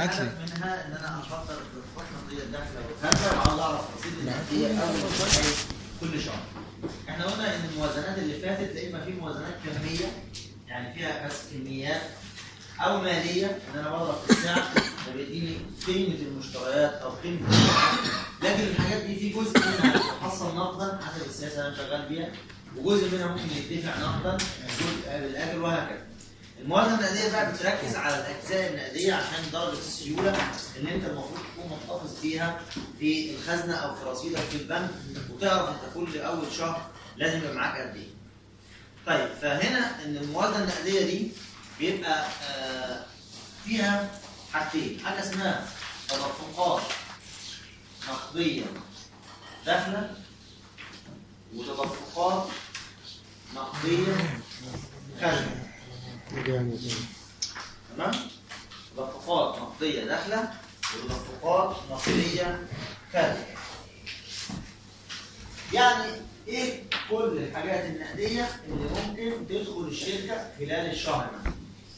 ابعت لي الهدف منها ان انا افكر التدفقات النقديه الداخله والخارجه وعاوز اعرف رصيد النقديه اول شهر كل شهر. احنا قلنا ان الموازنات اللي فاتت يا اما في موازنات كميه يعني فيها بس كميات او ماليه ان انا بضرب في السعر فبيديني قيمه المشتريات او قيمه السلعه لكن الحاجات دي في جزء منها بتحصل نقدا حسب السياسه اللي انا شغال بيها وجزء منها ممكن يدفع نقدا جزء بالاجل وهكذا. الموازنه النقديه بقى بتركز على الاجزاء النقديه عشان درجه السيوله اللي انت المفروض تكون محتفظ بيها في الخزنه او في رصيدك في البنك وتعرف انت كل اول شهر لازم يبقى معاك قد ايه. طيب فهنا ان الموازنه النقديه دي بيبقى آه فيها حاجتين، حاجه اسمها تدفقات نقديه داخله وتدفقات نقديه خارجه. تمام؟ تدفقات نقديه داخله وتدفقات نقديه خارجه. يعني ايه كل الحاجات النقديه اللي ممكن تدخل الشركه خلال الشهر مثلا؟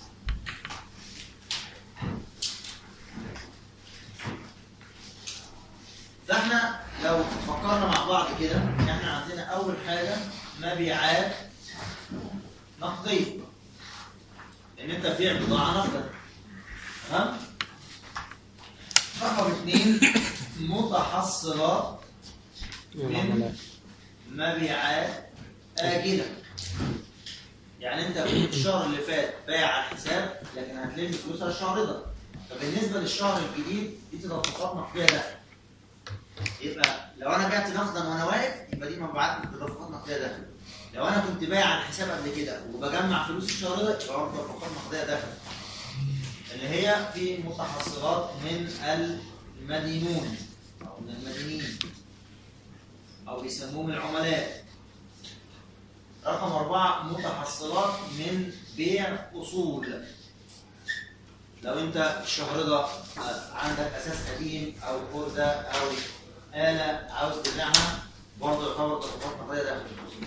فاحنا لو فكرنا مع بعض كده احنا عندنا اول حاجه مبيعات نقديه ان انت تبيع بضاعه نقدا تمام رقم اثنين متحصلات من مبيعات آجلة يعني انت كنت الشهر اللي فات بايع على الحساب لكن هتلم فلوسها الشهر ده فبالنسبه للشهر الجديد دي تدفقات نقديه داخل يبقى لو انا بعت نقدا وانا واقف يبقى دي مبيعات تدفقات نقديه داخل لو انا كنت بايع على الحساب قبل كده وبجمع فلوس الشهر ده يبقى هو تدفقات نقديه داخل اللي هي في متحصلات من المدينون او من المدينين او بيسموهم العملاء رقم أربعة متحصلات من بيع أصول لو أنت الشهر ده آه، عندك أساس قديم أو خردة أو آلة عاوز تبيعها برضه يعتبر تدفقات نقدية داخل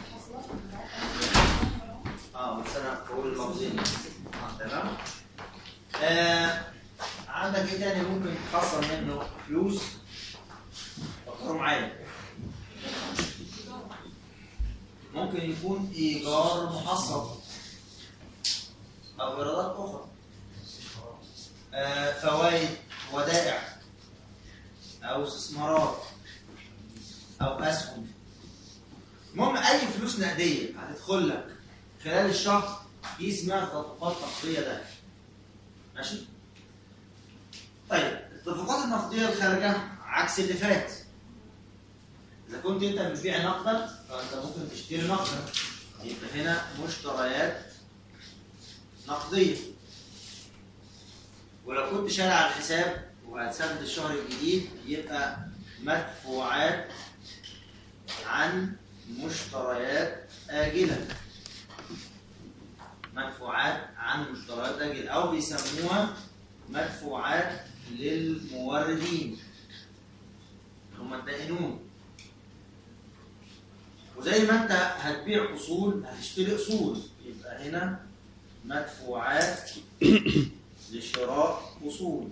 اه بس أنا بقول اللفظين آه، تمام آه عندك إيه تاني ممكن تحصل منه فلوس فكروا معايا ممكن يكون ايجار محصل او ايرادات اخرى آه، فوائد ودائع او استثمارات او اسهم المهم اي فلوس نقديه هتدخل لك خلال الشهر دي اسمها تدفقات نقديه داخل ماشي طيب التدفقات النقديه الخارجه عكس اللي فات اذا كنت انت بتبيع نقدا فانت ممكن تشتري نقدا يبقى هنا مشتريات نقديه ولو كنت شاري على الحساب وهتسدد الشهر الجديد يبقى مدفوعات عن مشتريات آجلة مدفوعات عن مشتريات آجلة أو بيسموها مدفوعات للموردين هم الدائنون وزي ما انت هتبيع اصول هتشتري اصول يبقى هنا مدفوعات لشراء اصول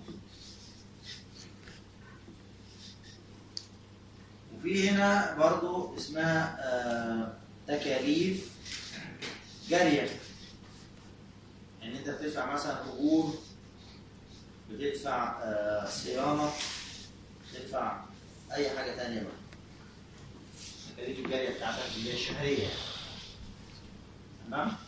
وفي هنا برضو اسمها آه، تكاليف جاريه يعني انت بتدفع مثلا اجور بتدفع آه، صيانه بتدفع اي حاجه تانية بقى التكاليف الجاريه بتاعتك اللي هي الشهريه تمام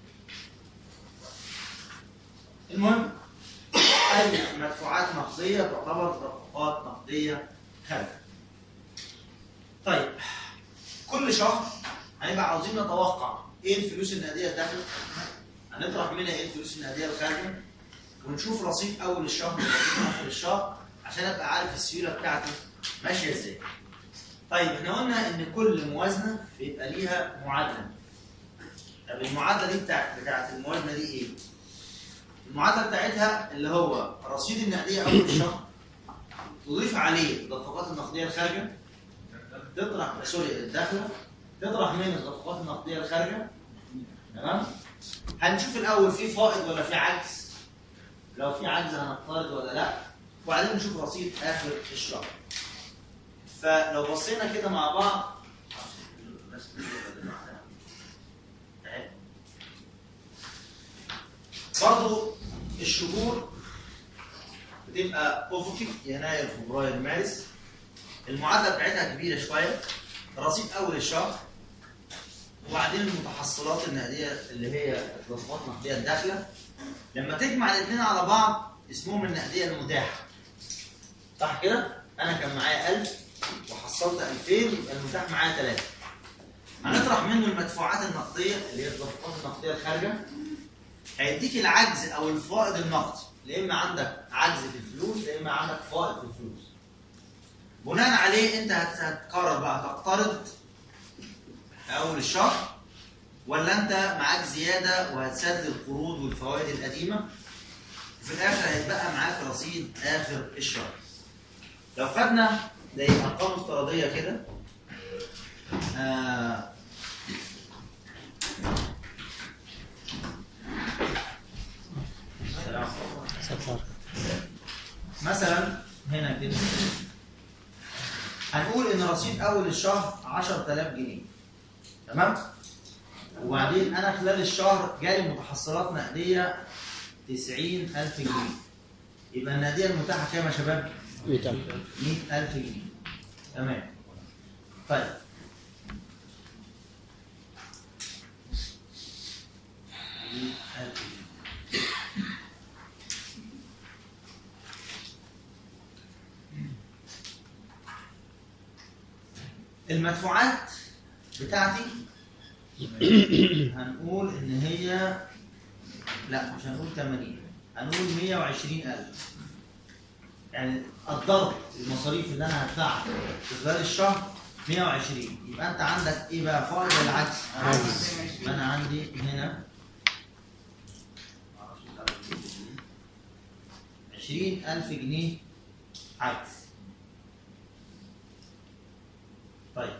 المهم اي مدفوعات نقديه تعتبر تدفقات نقديه خارجه طيب كل شهر هنبقى عاوزين نتوقع ايه الفلوس النقديه الداخل هنطرح منها ايه الفلوس النقديه الخارجه ونشوف رصيد اول الشهر ورصيد اخر الشهر عشان ابقى عارف السيوله بتاعتي ماشيه ازاي طيب احنا قلنا ان كل موازنه بيبقى ليها معادله طب المعادله دي بتاعت بتاعت الموازنه دي ايه المعادله بتاعتها اللي هو رصيد النقديه اول الشهر تضيف عليه التدفقات النقديه الخارجه تطرح سوري الداخله تطرح من التدفقات النقديه الخارجه تمام هنشوف الاول في فائض ولا في عجز لو في عجز هنفترض ولا لا وبعدين نشوف رصيد اخر الشهر فلو بصينا كده مع بعض برضو الشهور بتبقى افقي يناير فبراير مارس المعادله بتاعتها كبيره شويه رصيد اول الشهر وبعدين المتحصلات النقديه اللي هي اضافات نقديه الداخله لما تجمع الاثنين على بعض اسمهم النقديه المتاحه صح كده؟ انا كان معايا 1000 وحصلت 2000 يبقى المتاح معايا 3 هنطرح منه المدفوعات النقديه اللي هي الضغطات النقديه الخارجه هيديك العجز او الفائض النقدي يا اما عندك عجز في الفلوس يا اما عندك فائض في الفلوس بناء عليه انت هت- هتقرر بقى تقترض في اول الشهر ولا انت معاك زياده وهتسدد القروض والفوائد القديمه وفي الاخر هيتبقى معاك رصيد اخر الشهر لو خدنا زي ارقام افتراضيه كده آه ستار مثلا هنا كده هنقول ان رصيد اول الشهر 10000 جنيه تمام وبعدين انا خلال الشهر جالي متحصلات نقديه 90000 جنيه يبقى النقديه المتاحه كام يا شباب 100000 100000 جنيه تمام طيب مية ألف جنيه. المدفوعات بتاعتي هنقول ان هي لا مش هنقول 80 هنقول 120000 يعني قدرت المصاريف اللي انا هدفعها في خلال الشهر 120 يبقى انت عندك ايه بقى فائض ولا عكس؟ عكس. يبقى انا عندي هنا 20000 جنيه عكس طيب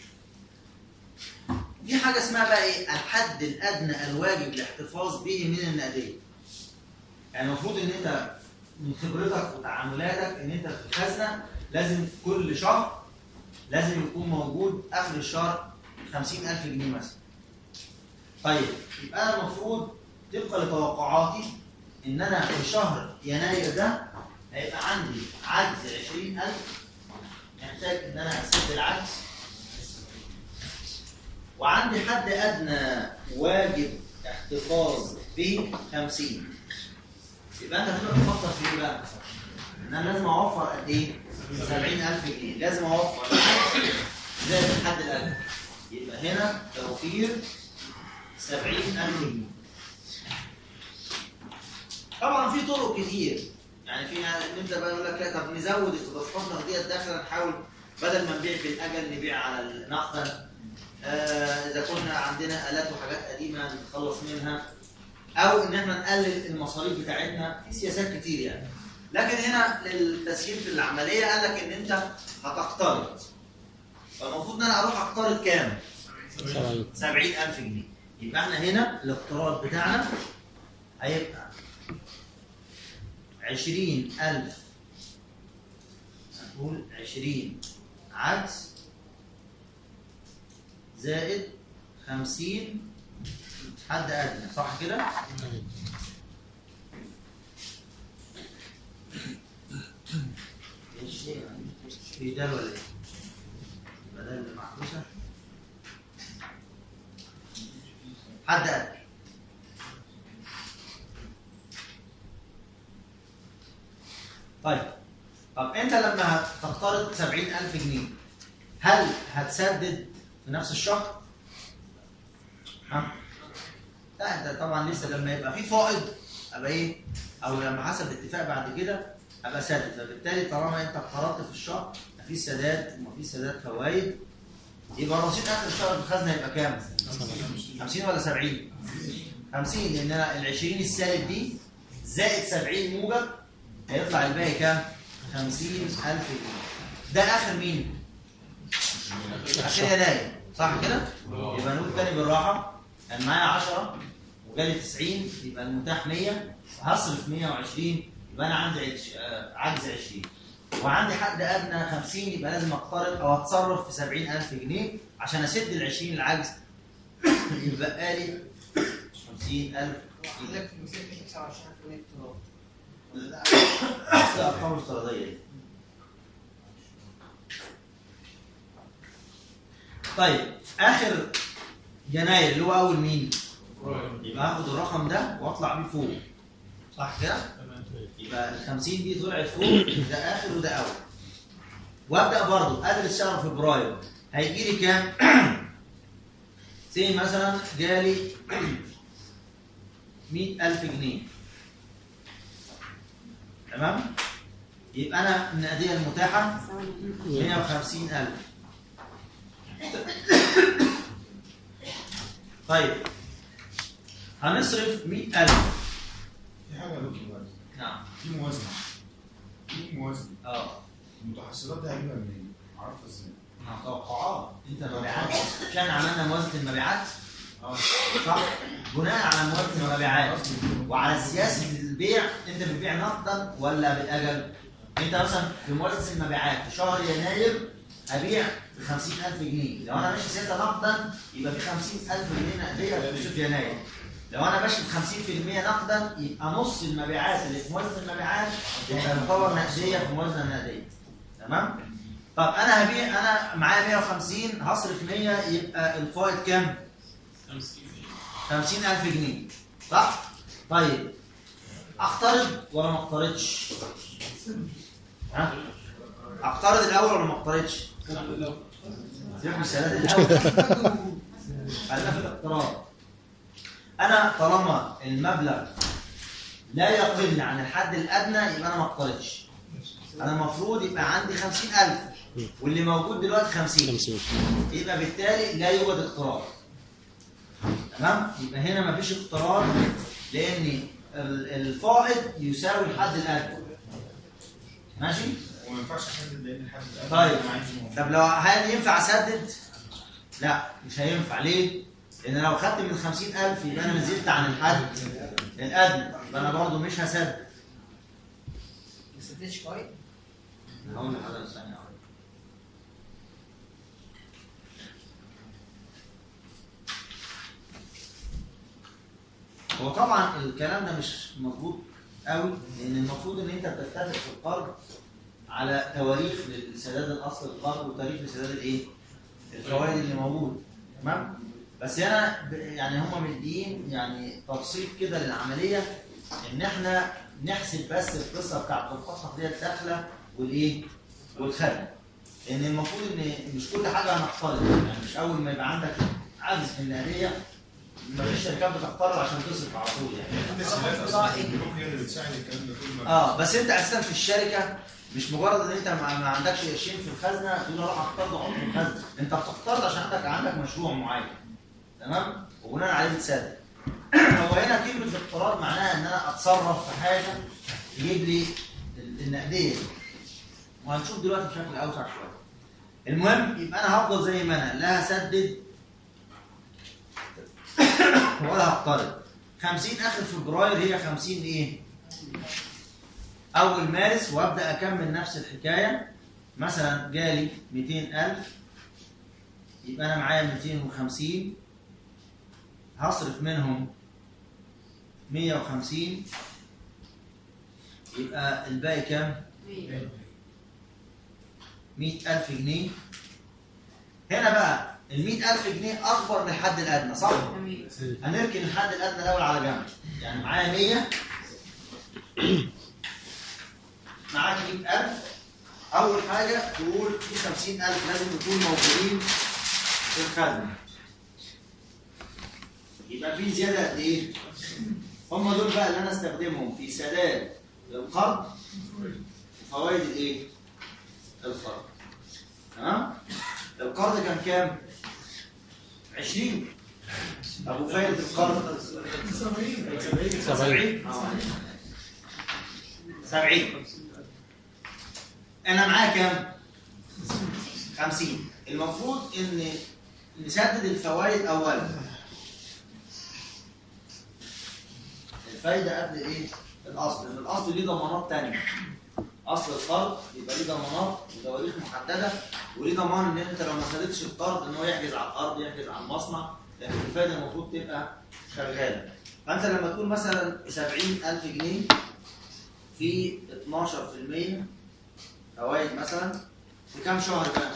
في حاجه اسمها بقى ايه الحد الادنى الواجب الاحتفاظ به من النقديه يعني المفروض ان انت من خبرتك وتعاملاتك ان انت في الخزنه لازم كل شهر لازم يكون موجود اخر الشهر 50000 جنيه مثلا يعني يبقى انا المفروض طبقا لتوقعاتي ان انا في شهر يناير ده هيبقى عندي عجز 20000 محتاج ان انا اسد العجز وعندي حد ادنى واجب احتفاظ به 50 يبقى انت هتبقى تفكر في ايه بقى؟ ان انا لازم اوفر قد ايه؟ 70000 جنيه لازم اوفر العجز زائد الحد الادنى يبقى هنا توفير 70000 جنيه طبعا في طرق كتير يعني في نبدا بقى يقول لك لا طب نزود التدفقات النقديه الداخله نحاول بدل ما نبيع بالاجل نبيع على النقدا آه اذا كنا عندنا الات وحاجات قديمه نتخلص منها او ان احنا نقلل المصاريف بتاعتنا في سياسات كتير يعني لكن هنا للتسهيل في العمليه قال لك ان انت هتقترض فالمفروض ان انا اروح اقترض كام؟ 70 70000 جنيه يبقى احنا هنا الاقتراض بتاعنا هيبقى 20000 هنقول 20 عكس زائد 50 حد ادنى صح كده؟ ايش في ده ولا ايه؟ يبقى ده اللي معكوسه حد ادنى طيب طب انت لما هتقترض 70000 جنيه هل هتسدد في نفس الشهر؟ ها؟ لا انت طبعا لسه لما يبقى في فائض ابقى ايه؟ او لما حسب الاتفاق بعد كده ابقى سدد فبالتالي طالما انت اقترضت في الشهر مفيش سداد ومفيش سداد فوائد يبقى رصيد اخر الشهر في الخزنه يبقى كام؟ 50 ولا 70 50 لان انا ال 20 السالب دي زائد 70 موجب هيطلع الباقي كام 50000 جنيه ده اخر مين اخر يناير صح كده يبقى نقول تاني بالراحه كان معايا 10 وجالي 90 يبقى المتاح 100 هصرف 120 يبقى انا عندي عش- آه، عجز 20 وعندي حد ادنى 50 يبقى لازم اقترض او اتصرف في 70000 جنيه عشان اسد ال 20 العجز يبقى لي 50000 يقول لك في المثال 129 اقتراض لا بس الارقام الافتراضيه دي طيب اخر يناير اللي هو اول مين؟ يبقى هاخد الرقم ده واطلع بيه فوق صح كده؟ يبقى ال 50 دي طلعت فوق ده اخر وده اول وابدا برضه ادرس شهر فبراير هيجي لي كام؟ سي مثلا جالي 100000 جنيه تمام؟ يبقى انا النقديه المتاحه 150000 طيب هنصرف 100000 في حاجه يا دكتور دلوقتي نعم في موازنه في موازنه اه المتحصلات دي هجيبها منين؟ عارفها ازاي؟ مع توقعات انت مبيعات عشان عملنا موازنه المبيعات اه صح بناء على موازنه المبيعات وعلى سياسه البيع انت بتبيع نقدا ولا بالاجل انت مثلا في موازنه المبيعات في شهر يناير هبيع ب 50000 جنيه لو انا ماشي سياسه نقدا يبقى في 50000 جنيه نقديه هتخش في يناير لو انا ماشي ب 50% نقدا يبقى نص المبيعات اللي في موازنه المبيعات يبقى يعتبر نقديه في موازنه نقديه تمام طب انا هبيع انا معايا 150 هصرف 100 يبقى الفائض كام 50000 جنيه صح طيب اقترض ولا ما اقترضش ها اقترض الاول ولا ما اقترضش سيبك من السداد الاول خلينا في الاقتراض انا طالما المبلغ لا يقل عن الحد الادنى يبقى انا ما اقترضش انا المفروض يبقى عندي 50000 واللي موجود دلوقتي 50 50 يبقى بالتالي لا يوجد اقتراض تمام يبقى هنا مفيش اقتراض لان ال- الفائض يساوي الحد الادنى ماشي وما ينفعش احدد لان الحد الادنى طيب. ما عنديش موازنة. طب لو هل ينفع اسدد لا مش هينفع ليه لان لو خدت من 50000 يبقى انا نزلت عن الحد الادنى يبقى انا برضه مش هسدد ما سددش كويس هقول لحضرتك ثانيه واحدة. هو طبعا الكلام ده مش مظبوط قوي لان المفروض ان انت بتتفق في القرض على تواريخ لسداد الاصل القرض وتاريخ لسداد الايه؟ الفوائد اللي موجود تمام؟ بس انا ب- يعني هم مدين يعني تبسيط كده للعمليه ان احنا نحسب بس القصه بتاعت الفصل دي الداخله والايه؟ والخارجه لان المفروض ان مش كل حاجه هنقترض يعني مش اول ما يبقى عندك عجز في النقديه مفيش شركات بتقترض عشان تصرف على طول يعني التسهيلات اصلا البنوك هي اللي بتساعد الكلام ده كله اه بس انت اساسا في الشركه مش مجرد ان انت ما ما عندكش قرشين في الخزنه تقول اروح اقترض واحط في الخزنه انت بتقترض عشان عندك عندك مشروع معين تمام وبناء عليه بتسدد هو هنا كلمه الاقتراض معناها ان انا اتصرف في حاجه تجيب لي ال- النقديه دي. وهنشوف دلوقتي بشكل اوسع شويه المهم يبقى انا هفضل زي ما انا لا هسدد ولا هقترض 50 اخر فبراير هي 50 ايه؟ اول مارس وابدا اكمل نفس الحكايه مثلا جالي 200000 يبقى انا معايا 250 هصرف منهم 150 يبقى الباقي كام؟ 100000 جنيه هنا بقى ال 100000 جنيه اكبر من الحد الادنى صح؟ هنركن الحد الادنى الاول على جنب يعني معايا 100 معاك 100000 اول حاجه تقول في 50000 لازم يكونوا موجودين في الخزنه يبقى في زياده قد ايه؟ هم دول بقى اللي انا استخدمهم في سداد القرض وفوائد الايه؟ القرض تمام؟ القرض كان كام؟ 20 طب وفايده القرض 70 70 70 انا معايا كام 50 المفروض ان نسدد الفوائد اولا الفايده قبل ايه الاصل لان الاصل ليه ضمانات تانية اصل القرض يبقى ليه ضمانات وتواريخ محدده وليه ضمان ان انت لو ما خدتش القرض ان هو يحجز على الارض يحجز على المصنع لكن الفايده المفروض تبقى شغاله فانت لما تقول مثلا 70000 جنيه في 12% فوائد مثلا في كام شهر بقى؟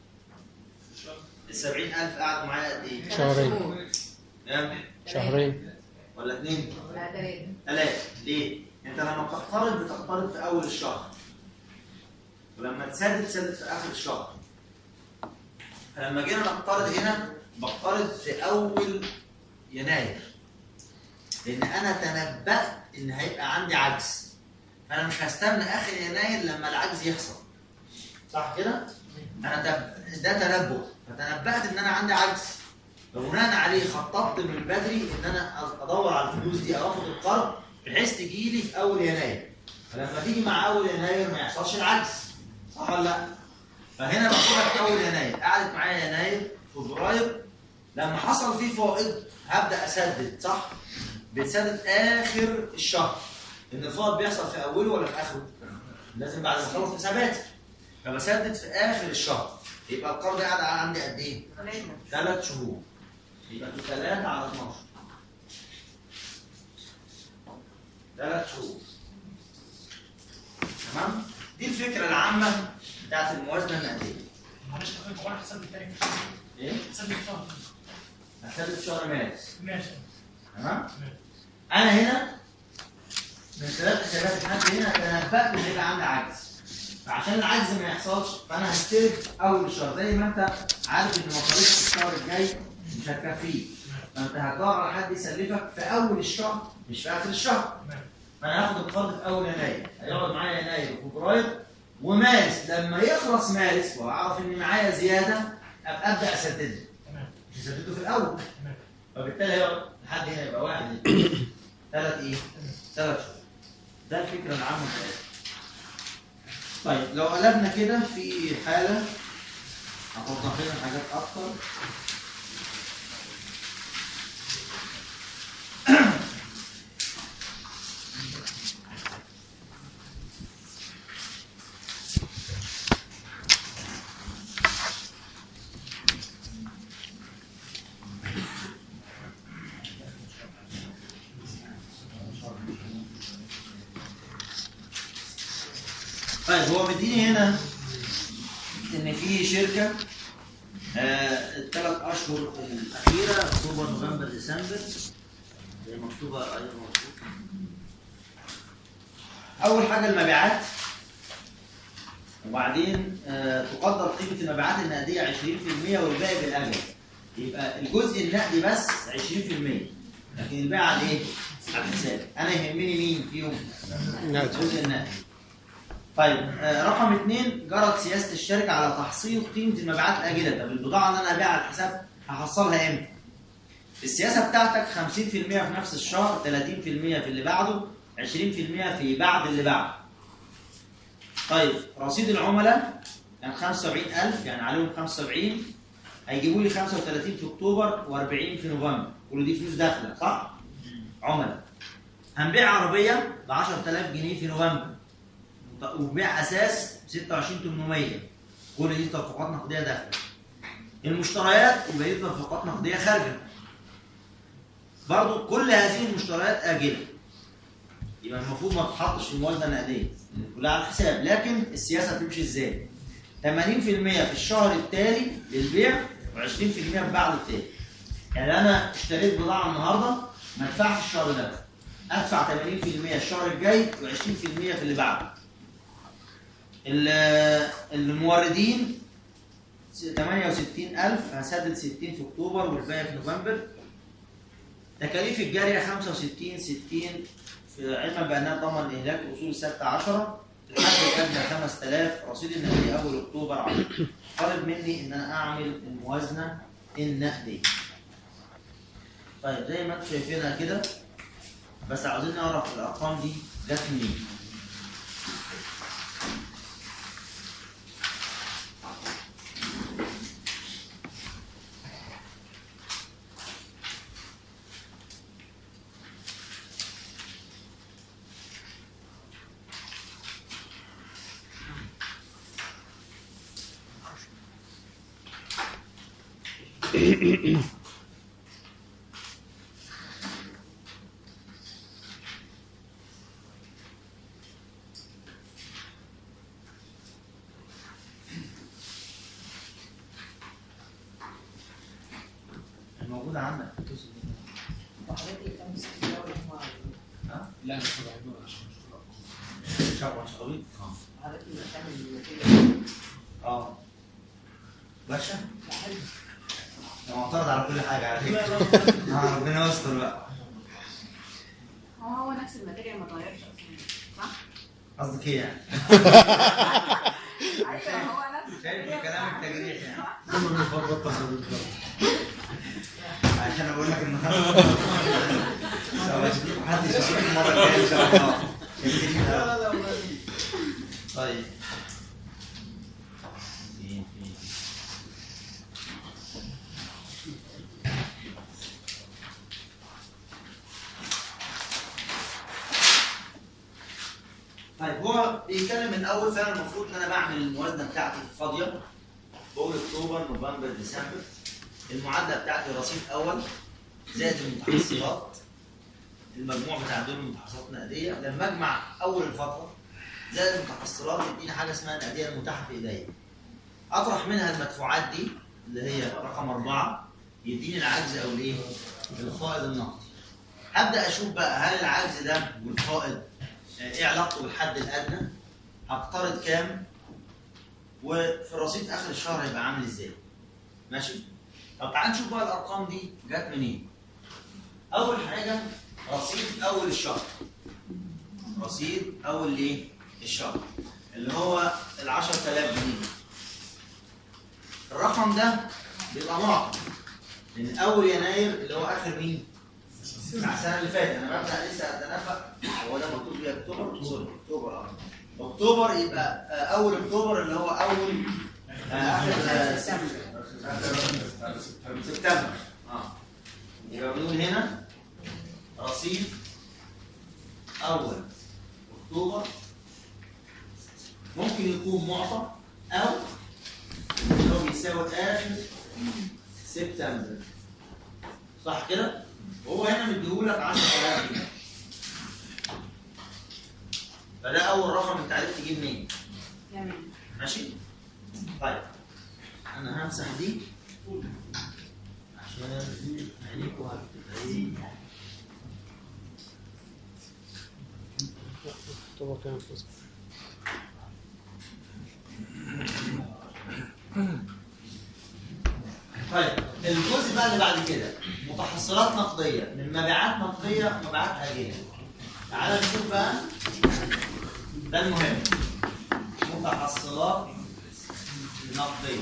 ال 70000 قعدوا معايا قد ايه؟ شهرين كام؟ شهرين ولا اثنين؟ لا تلاتة ثلاثة ليه؟ انت لما بتقترض بتقترض في اول الشهر ولما تسدد تسدد في اخر الشهر فلما جينا نقترض هنا بقترض في اول يناير لان انا تنبأت ان هيبقى عندي عجز فانا مش هستنى اخر يناير لما العجز يحصل صح كده؟ انا تب... ده تنبؤ فتنبأت ان انا عندي عجز فبناء عليه خططت من بدري ان انا ادور على الفلوس دي او اخد القرض بحيث تجي لي في اول يناير فلما تيجي مع اول يناير ما يحصلش العجز صح ولا لا؟ فهنا باخدها في اول يناير قعدت معايا يناير فبراير لما حصل فيه فائض هبدا اسدد صح؟ بتسدد اخر الشهر ان الفائض بيحصل في اوله ولا في اخره؟ لازم بعد ما اخلص حساباتي فبسدد في اخر الشهر يبقى القرض قاعد عندي قد ايه؟ تلاتة ثلاث شهور يبقى في 3 على 12 ثلاث شهور تمام دي الفكره العامه بتاعت الموازنه النقديه معلش حضرتك هو انا حسبت التاني في الشهر ايه حسبت الشهر هسدد شهر مارس ماشي تمام انا هنا من ثلاث حسابات لحد هنا تنبأت ان هيبقى عندي عجز فعشان العجز ما يحصلش فانا هستلف اول الشهر زي ما انت عارف ان مصاريف الشهر الجاي مش هتكفيك فانت هتدور على حد يسلفك في اول الشهر مش في اخر الشهر تمام فانا هاخد القرض في اول يناير هيقعد معايا يناير وفبراير ومارس لما يخلص مارس واعرف ان معايا زياده ابقى ابدا اسدده تمام مش هسدده في الاول تمام فبالتالي هيقعد لحد هنا يبقى واحد اثنين ثلاث ايه؟ ثلاث شهور ده الفكره العامه بتاعتها طيب لو قلبنا كده في حاله هتوضح لنا حاجات اكتر طيب هو مديني هنا ان في شركه آه الثلاث اشهر الاخيره اكتوبر نوفمبر ديسمبر هي مكتوبه ايوه مكتوب اول حاجه المبيعات وبعدين آه تقدر قيمه المبيعات النقديه 20% والباقي بالاجل يبقى الجزء النقدي بس 20% لكن الباقي على ايه؟ على الحساب انا يهمني مين فيهم؟ نعم الجزء النقدي طيب آه، رقم اثنين جرت سياسه الشركه على تحصيل قيمه المبيعات الاجله طب البضاعه اللي انا هبيعها على الحساب هحصلها امتى؟ السياسه بتاعتك 50% في نفس الشهر 30% في اللي بعده 20% في بعد اللي بعده طيب رصيد العملاء كان 75000 يعني عليهم 75 هيجيبوا لي 35 في اكتوبر و40 في نوفمبر كل دي فلوس داخله صح؟ عملاء هنبيع عربيه ب 10000 جنيه في نوفمبر وبيع اساس 26800 كل دي تدفقات نقديه داخله المشتريات يبقى دي تدفقات نقديه خارجه برضو كل هذه المشتريات اجله يبقى المفروض ما تتحطش في الموازنه النقديه لأن كلها على الحساب لكن السياسه بتمشي ازاي 80% في الشهر التالي للبيع و20% في بعد التالي يعني انا اشتريت بضاعه النهارده ما ادفعش الشهر ده ادفع 80% الشهر الجاي و20% في اللي بعده ال- الموردين 68000 هسدد 60 في اكتوبر والباقي في نوفمبر تكاليف الجاريه 65 60 في علما بانها ضمن اهلاك اصول السته 10 الحد الادنى 5000 رصيد النقدي اول اكتوبر 10 طالب مني ان انا اعمل الموازنه النقديه طيب زي ما انتم شايفينها كده بس عاوزين نعرف الارقام دي جت منين الموجودة عندك وحضرتك كان مسك الدوري مع ها؟ لا مش هبعدوها عشان مش شعب شغالين حضرتك اللي كان النتيجة اه باشا لا حلو انا معترض على كل حاجة على فكرة اه ربنا يستر بقى هو هو نفس الماتيريال ما اتغيرش اصلا صح؟ قصدك ايه يعني؟ ايوه هو نفس شايف الماتيريال كلام صح؟ التجريح يعني كله بيخبط تصريف عشان انا بقول لك النهارده محدش يشوفك المره الجايه ان شاء الله لا لا لا طيب فين فين طيب هو بيتكلم من اول سنه المفروض ان انا بعمل الموازنه بتاعتي فاضيه بقول اكتوبر نوفمبر ديسمبر المعادله بتاعتي رصيد اول زائد المتحصلات المجموع بتاع دول المتحصلات النقديه لما اجمع اول الفتره زائد المتحصلات يديني حاجه اسمها النقديه المتاحه في ايديا اطرح منها المدفوعات دي اللي هي رقم اربعه يديني العجز او الايه؟ الفائض النقدي هبدا اشوف بقى هل العجز ده والفائض آه، ايه علاقته بالحد الادنى؟ هقترض كام؟ وفي رصيد اخر الشهر هيبقى عامل ازاي؟ ماشي؟ طب تعال نشوف بقى الارقام دي جت منين؟ اول حاجه رصيد اول الشهر رصيد اول ايه؟ الشهر اللي هو ال 10000 جنيه الرقم ده بيبقى معطى من اول يناير اللي هو اخر مين؟ بتاع السنه اللي فاتت انا ببدا لسه اتنفق هو ده مكتوب لي اكتوبر سوري اكتوبر اه اكتوبر يبقى آه، اول اكتوبر اللي هو اول آه، اخر آه، سبتمبر اه يبقى بنقول هنا رصيد اول اكتوبر ممكن يكون معطى او اللي هو بيساوي اخر سبتمبر صح كده؟ وهو هنا مديهولك 10000 جنيه فده اول رقم انت عرفت تجيب منين تمام ماشي؟ طيب انا همسح دي عشان عينيكوا هتبقى ايه اكتوبر كام فلوس طيب الجزء بقى اللي بعد كده متحصلات نقديه من مبيعات نقديه مبيعات اجله تعال نشوف بقى ده المهم متحصلات نقديه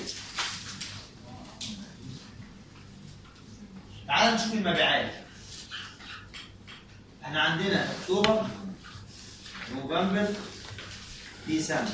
تعال نشوف المبيعات احنا عندنا اكتوبر نوفمبر ديسمبر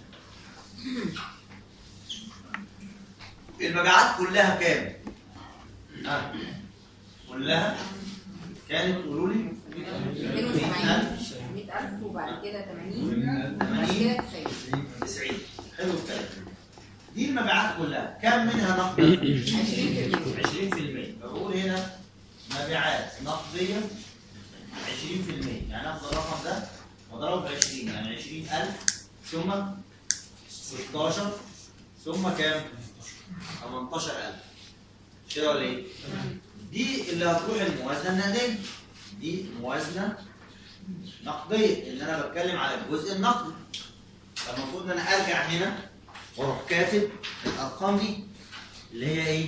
المبيعات كلها كام؟ آه. كلها كانت قولوا لي 270 100000 وبعد كده 80 وبعد كده 90 90 حلو الكلام دي المبيعات كلها كم منها نقدية؟ 20% 20% بقول هنا مبيعات نقدية 20% يعني اخد الرقم ده واضربه ب 20 يعني 20000 ثم 16 ثم كام؟ 18000 مش كده ولا ايه؟ دي اللي هتروح الموازنة النقدية دي موازنة نقدية اللي انا بتكلم على الجزء النقدي فالمفروض ان انا ارجع هنا واروح كاتب الارقام دي اللي هي ايه؟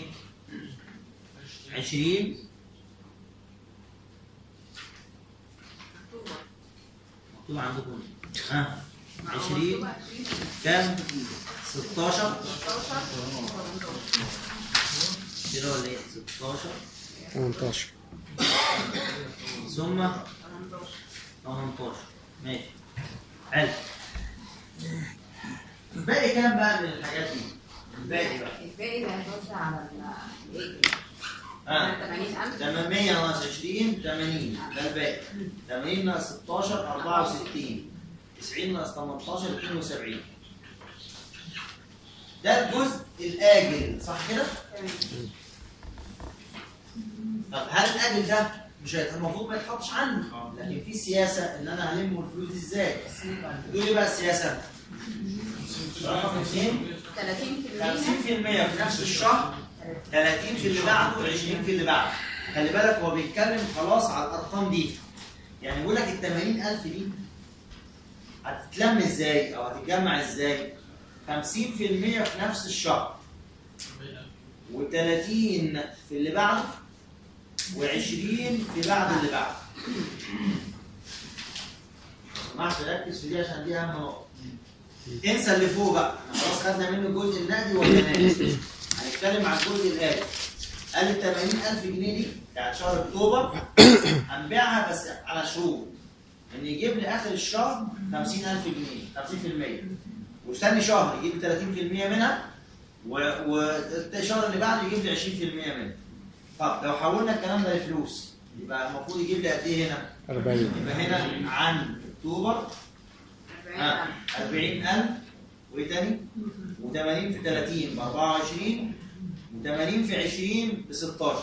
20 مكتوب عندكم ها 20 كام 16 كده ولا ايه 16 18 ثم 18 ماشي حلو الباقي كام بقى من الحاجات دي الباقي بقى الباقي ده هيتوزع على الايه ها 80000 800 ناقص 20 80 ده الباقي 80 ناقص 16 64 90 ناقص 18 72 ده الجزء الآجل صح كده؟ طب هل الاجل ده مش هيت- المفروض ما يتحطش عندي لكن في سياسه ان انا هلم الفلوس دي ازاي؟ تقول ايه بقى السياسه؟ رقم اثنين 30% 50% في نفس الشهر 30 في اللي بعده 20 في اللي بعده خلي بالك هو بيتكلم خلاص على الارقام دي يعني بيقول لك ال 80000 دي هتتلم ازاي او هتتجمع ازاي 50% في نفس الشهر و30 في اللي بعده و20 في بعد اللي بعده سمعت ركز في دي عشان دي اهم نقطه انسى اللي فوق بقى احنا خلاص خدنا منه الجزء النقدي والجمالي هنتكلم عن الجزء الآلي قال ال 80000 جنيه دي بتاعت شهر اكتوبر هنبيعها بس على شروط ان يجيب لي اخر الشهر 50000 جنيه 50% واستني شهر يجيب لي 30% منها والشهر اللي بعده يجيب لي 20% منها طب لو حولنا الكلام ده لفلوس يبقى المفروض يجيب لي قد ايه هنا؟ 40 يبقى هنا عن اكتوبر 40 40000 وايه تاني؟ و80 في 30 ب 24 و80 في 20 ب 16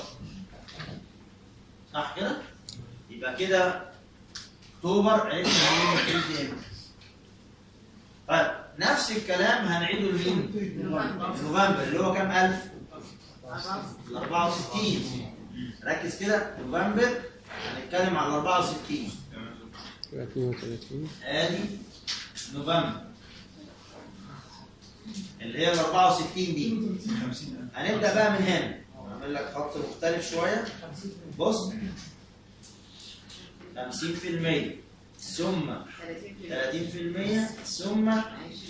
صح كده؟ يبقى كده اكتوبر عرفنا هنعمل الفلوس دي امتى؟ طيب نفس الكلام هنعيده لمين؟ نوفمبر اللي هو كام ألف؟ ال 64 ركز كده نوفمبر هنتكلم على ال 64 32 ادي نوفمبر اللي هي ال 64 دي 50000 هنبدا بقى من هنا اعمل لك خط مختلف شويه بص 50% ثم 30% ثم 20%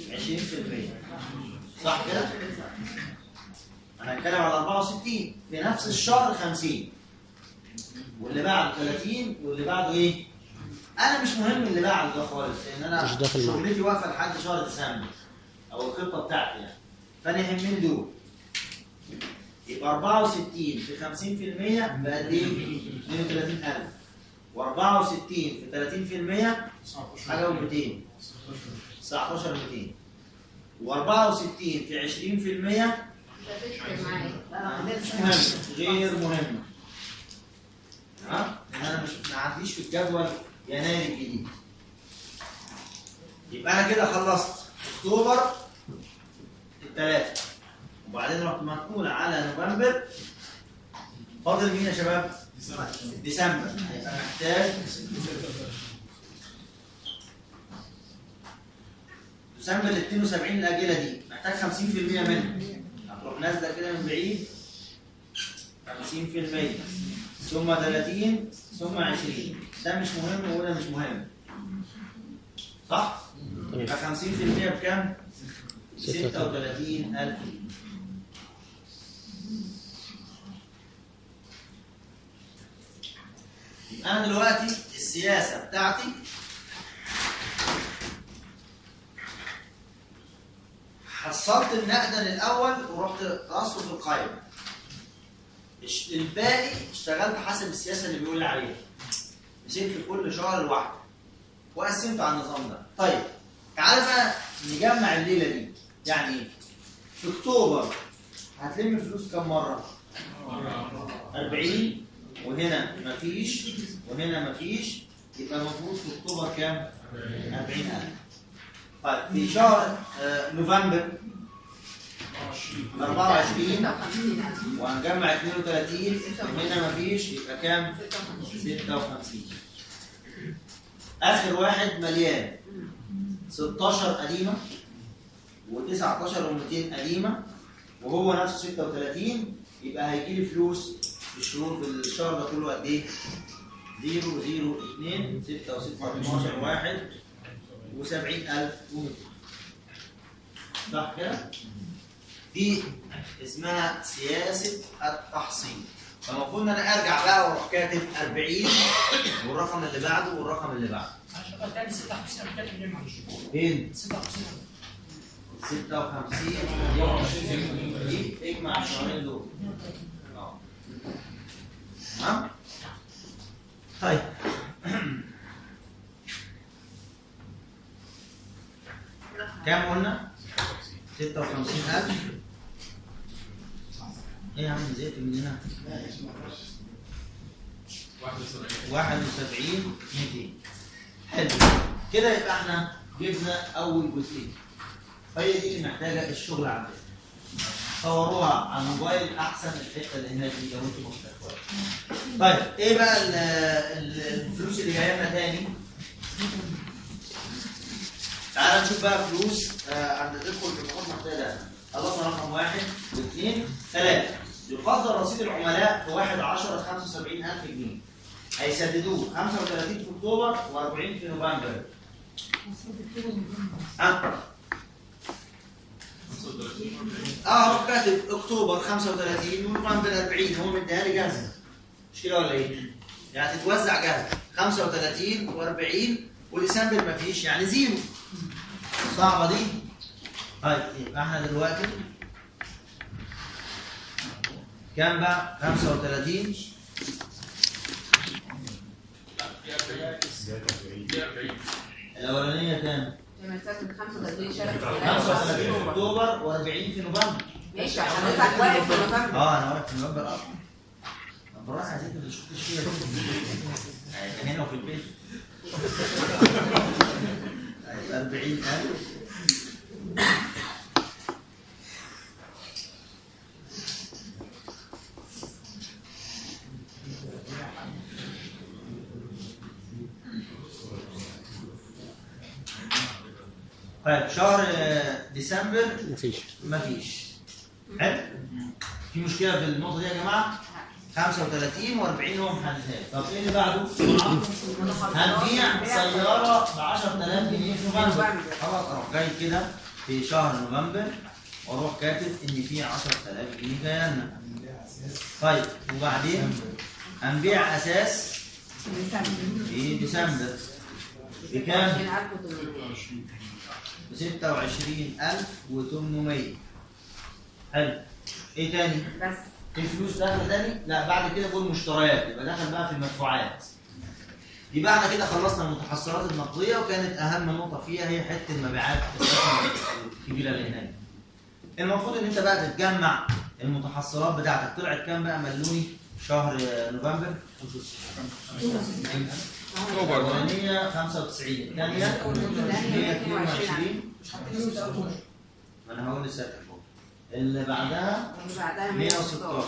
صح كده؟ هنتكلم على 64 في نفس الشهر 50 واللي بعده 30 واللي بعده ايه؟ انا مش مهم اللي بعده ده خالص لان انا مش داخل معاك. شغلتي واقفه لحد شهر ديسمبر او الخطه بتاعتي يعني فانا يهمني دول يبقى 64 في 50% بقد ايه؟ 32000 و64 في 30% حاجه و200 19 200 و64 في 20% هتفرق معايا مش مهم غير مهم ها انا مش ما عنديش في الجدول يناير الجديد يبقى انا كده خلصت اكتوبر الثلاثه وبعدين رحت منقول على نوفمبر فاضل مين يا شباب؟ ديسمبر هيبقى محتاج ديسمبر ال 72 الاجله دي محتاج 50% منها هتروح نازله كده من بعيد 50% ثم 30 ثم 20 ده مش مهم وده مش مهم صح؟ يبقى 50% بكام؟ 36000 يبقى انا دلوقتي السياسه بتاعتي حصلت النقدا الاول ورحت راسه في القائمه الش- الباقي اشتغلت حسب السياسه اللي بيقول لي عليها مسكت كل شهر لوحده وقسمت على النظام ده طيب تعالى بقى نجمع الليله دي يعني ايه في اكتوبر هتلم فلوس كم مره 40 وهنا مفيش وهنا مفيش يبقى المفروض في اكتوبر كام 40000 طيب في شهر آه، نوفمبر 24 56 وهنجمع 32 وهنا مفيش يبقى كام 56 اخر واحد مليان 16 قديمه و19 و200 قديمه وهو نفسه 36 يبقى هيجي لي فلوس في الشهور في الشهر ده كله قد ايه 0 0 2 6 و6 12 واحد و70000 و200 صح كده؟ دي اسمها سياسة التحصيل فالمفروض ان انا ارجع بقى واروح كاتب 40 والرقم اللي بعده والرقم اللي بعده معلش بقى تاني 56 انا كاتب ليه معلش فين؟ 56 56 دي اجمع الشهرين دول اه. تمام؟ طيب كام قلنا؟ 56000 ايه يا عم زهقت من هنا؟ 71 200 حلو كده يبقى احنا جبنا اول جزئين هي دي اللي محتاجه الشغل عندنا صوروها على الموبايل احسن الحته اللي هناك دي لو انتوا مستقبل طيب ايه بقى ال- ال- الفلوس اللي جايه لنا تاني تعال نشوف بقى فلوس آه، عند تدخل في النقاط محتاجه ده خلصنا رقم واحد واثنين ثلاثه يقدر رصيد العملاء في 1 10 75000 جنيه هيسددوه 35 في اكتوبر و40 في نوفمبر ها اه كاتب اكتوبر 35 ونوفمبر 40 هو مديها لي جاهزه مش كده ولا ايه؟ يعني تتوزع جاهزه 35 و40 وديسمبر ما فيش يعني زيرو صعبه دي؟ طيب يبقى احنا دلوقتي كام بقى؟ 35 الاولانيه كام؟ لما تسافر 35 شهر 35 في اكتوبر و40 في نوفمبر ماشي حضرتك واقف في نوفمبر اه انا واقف في نوفمبر اصلا طب بالراحه يا ستي ما شفتش فيها هيبقى هنا وفي البيت هيبقى 40000 طيب شهر آه، ديسمبر مفيش مفيش حلو في مشكله في النقطه دي يا جماعه 35 و40 هو محددها طب ايه اللي بعده؟ هنبيع سياره ب 10000 جنيه في نوفمبر خلاص اروح جاي كده في شهر نوفمبر واروح كاتب ان في 10000 جنيه جايه لنا طيب وبعدين هنبيع اساس في ديسمبر بكام؟ ب 26800 حلو ايه تاني؟ بس في فلوس داخله تاني؟ لا بعد كده بقول مشتريات يبقى دخل بقى في المدفوعات. يبقى احنا كده خلصنا المتحصلات النقديه وكانت اهم نقطه فيها هي حته المبيعات الكبيره اللي هناك. المفروض ان انت بقى بتجمع المتحصلات بتاعتك طلعت كام بقى ملوني شهر نوفمبر؟ الاولانيه 95 الثانيه 122 ما انا هقول لسه اللي بعدها واللي بعدها 116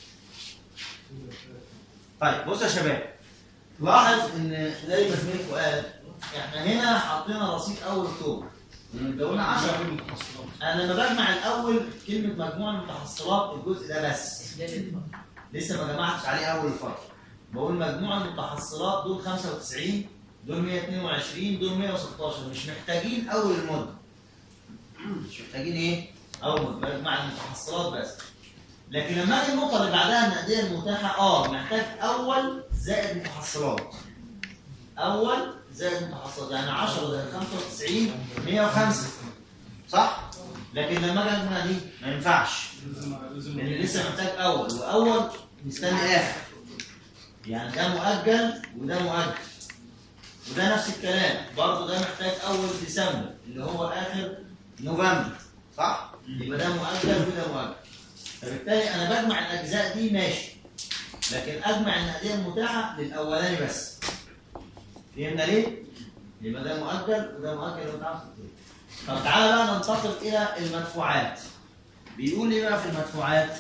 طيب بص يا شباب لاحظ ان زي ما زميلكم قال احنا هنا حطينا رصيد اول اكتوبر مدونا 10 انا لما بجمع الاول كلمه مجموع المتحصلات الجزء ده بس لسه ما جمعتش عليه اول الفتره بقول مجموع المتحصلات دول 95 دول 122 دول 116 مش محتاجين اول المده مش محتاجين ايه؟ اول بجمع المتحصلات بس لكن لما اجي النقطه اللي بعدها النقديه المتاحه اه محتاج اول زائد متحصلات اول زائد متحصلات يعني 10 زائد 95 105 صح؟ لكن لما اجي اجمع دي ما ينفعش لان لسه محتاج اول واول مستني اخر يعني ده مؤجل وده مؤجل وده نفس الكلام برضه ده محتاج اول ديسمبر اللي هو اخر نوفمبر صح؟ يبقى ده مؤجل وده مؤجل فبالتالي انا بجمع الاجزاء دي ماشي لكن اجمع النقديه المتاحه للاولاني بس فهمنا ليه؟ يبقى ده مؤجل وده مؤجل لو انت عاوز تكتبه. طب تعالى بقى ننتقل الى المدفوعات بيقول ايه بقى في المدفوعات؟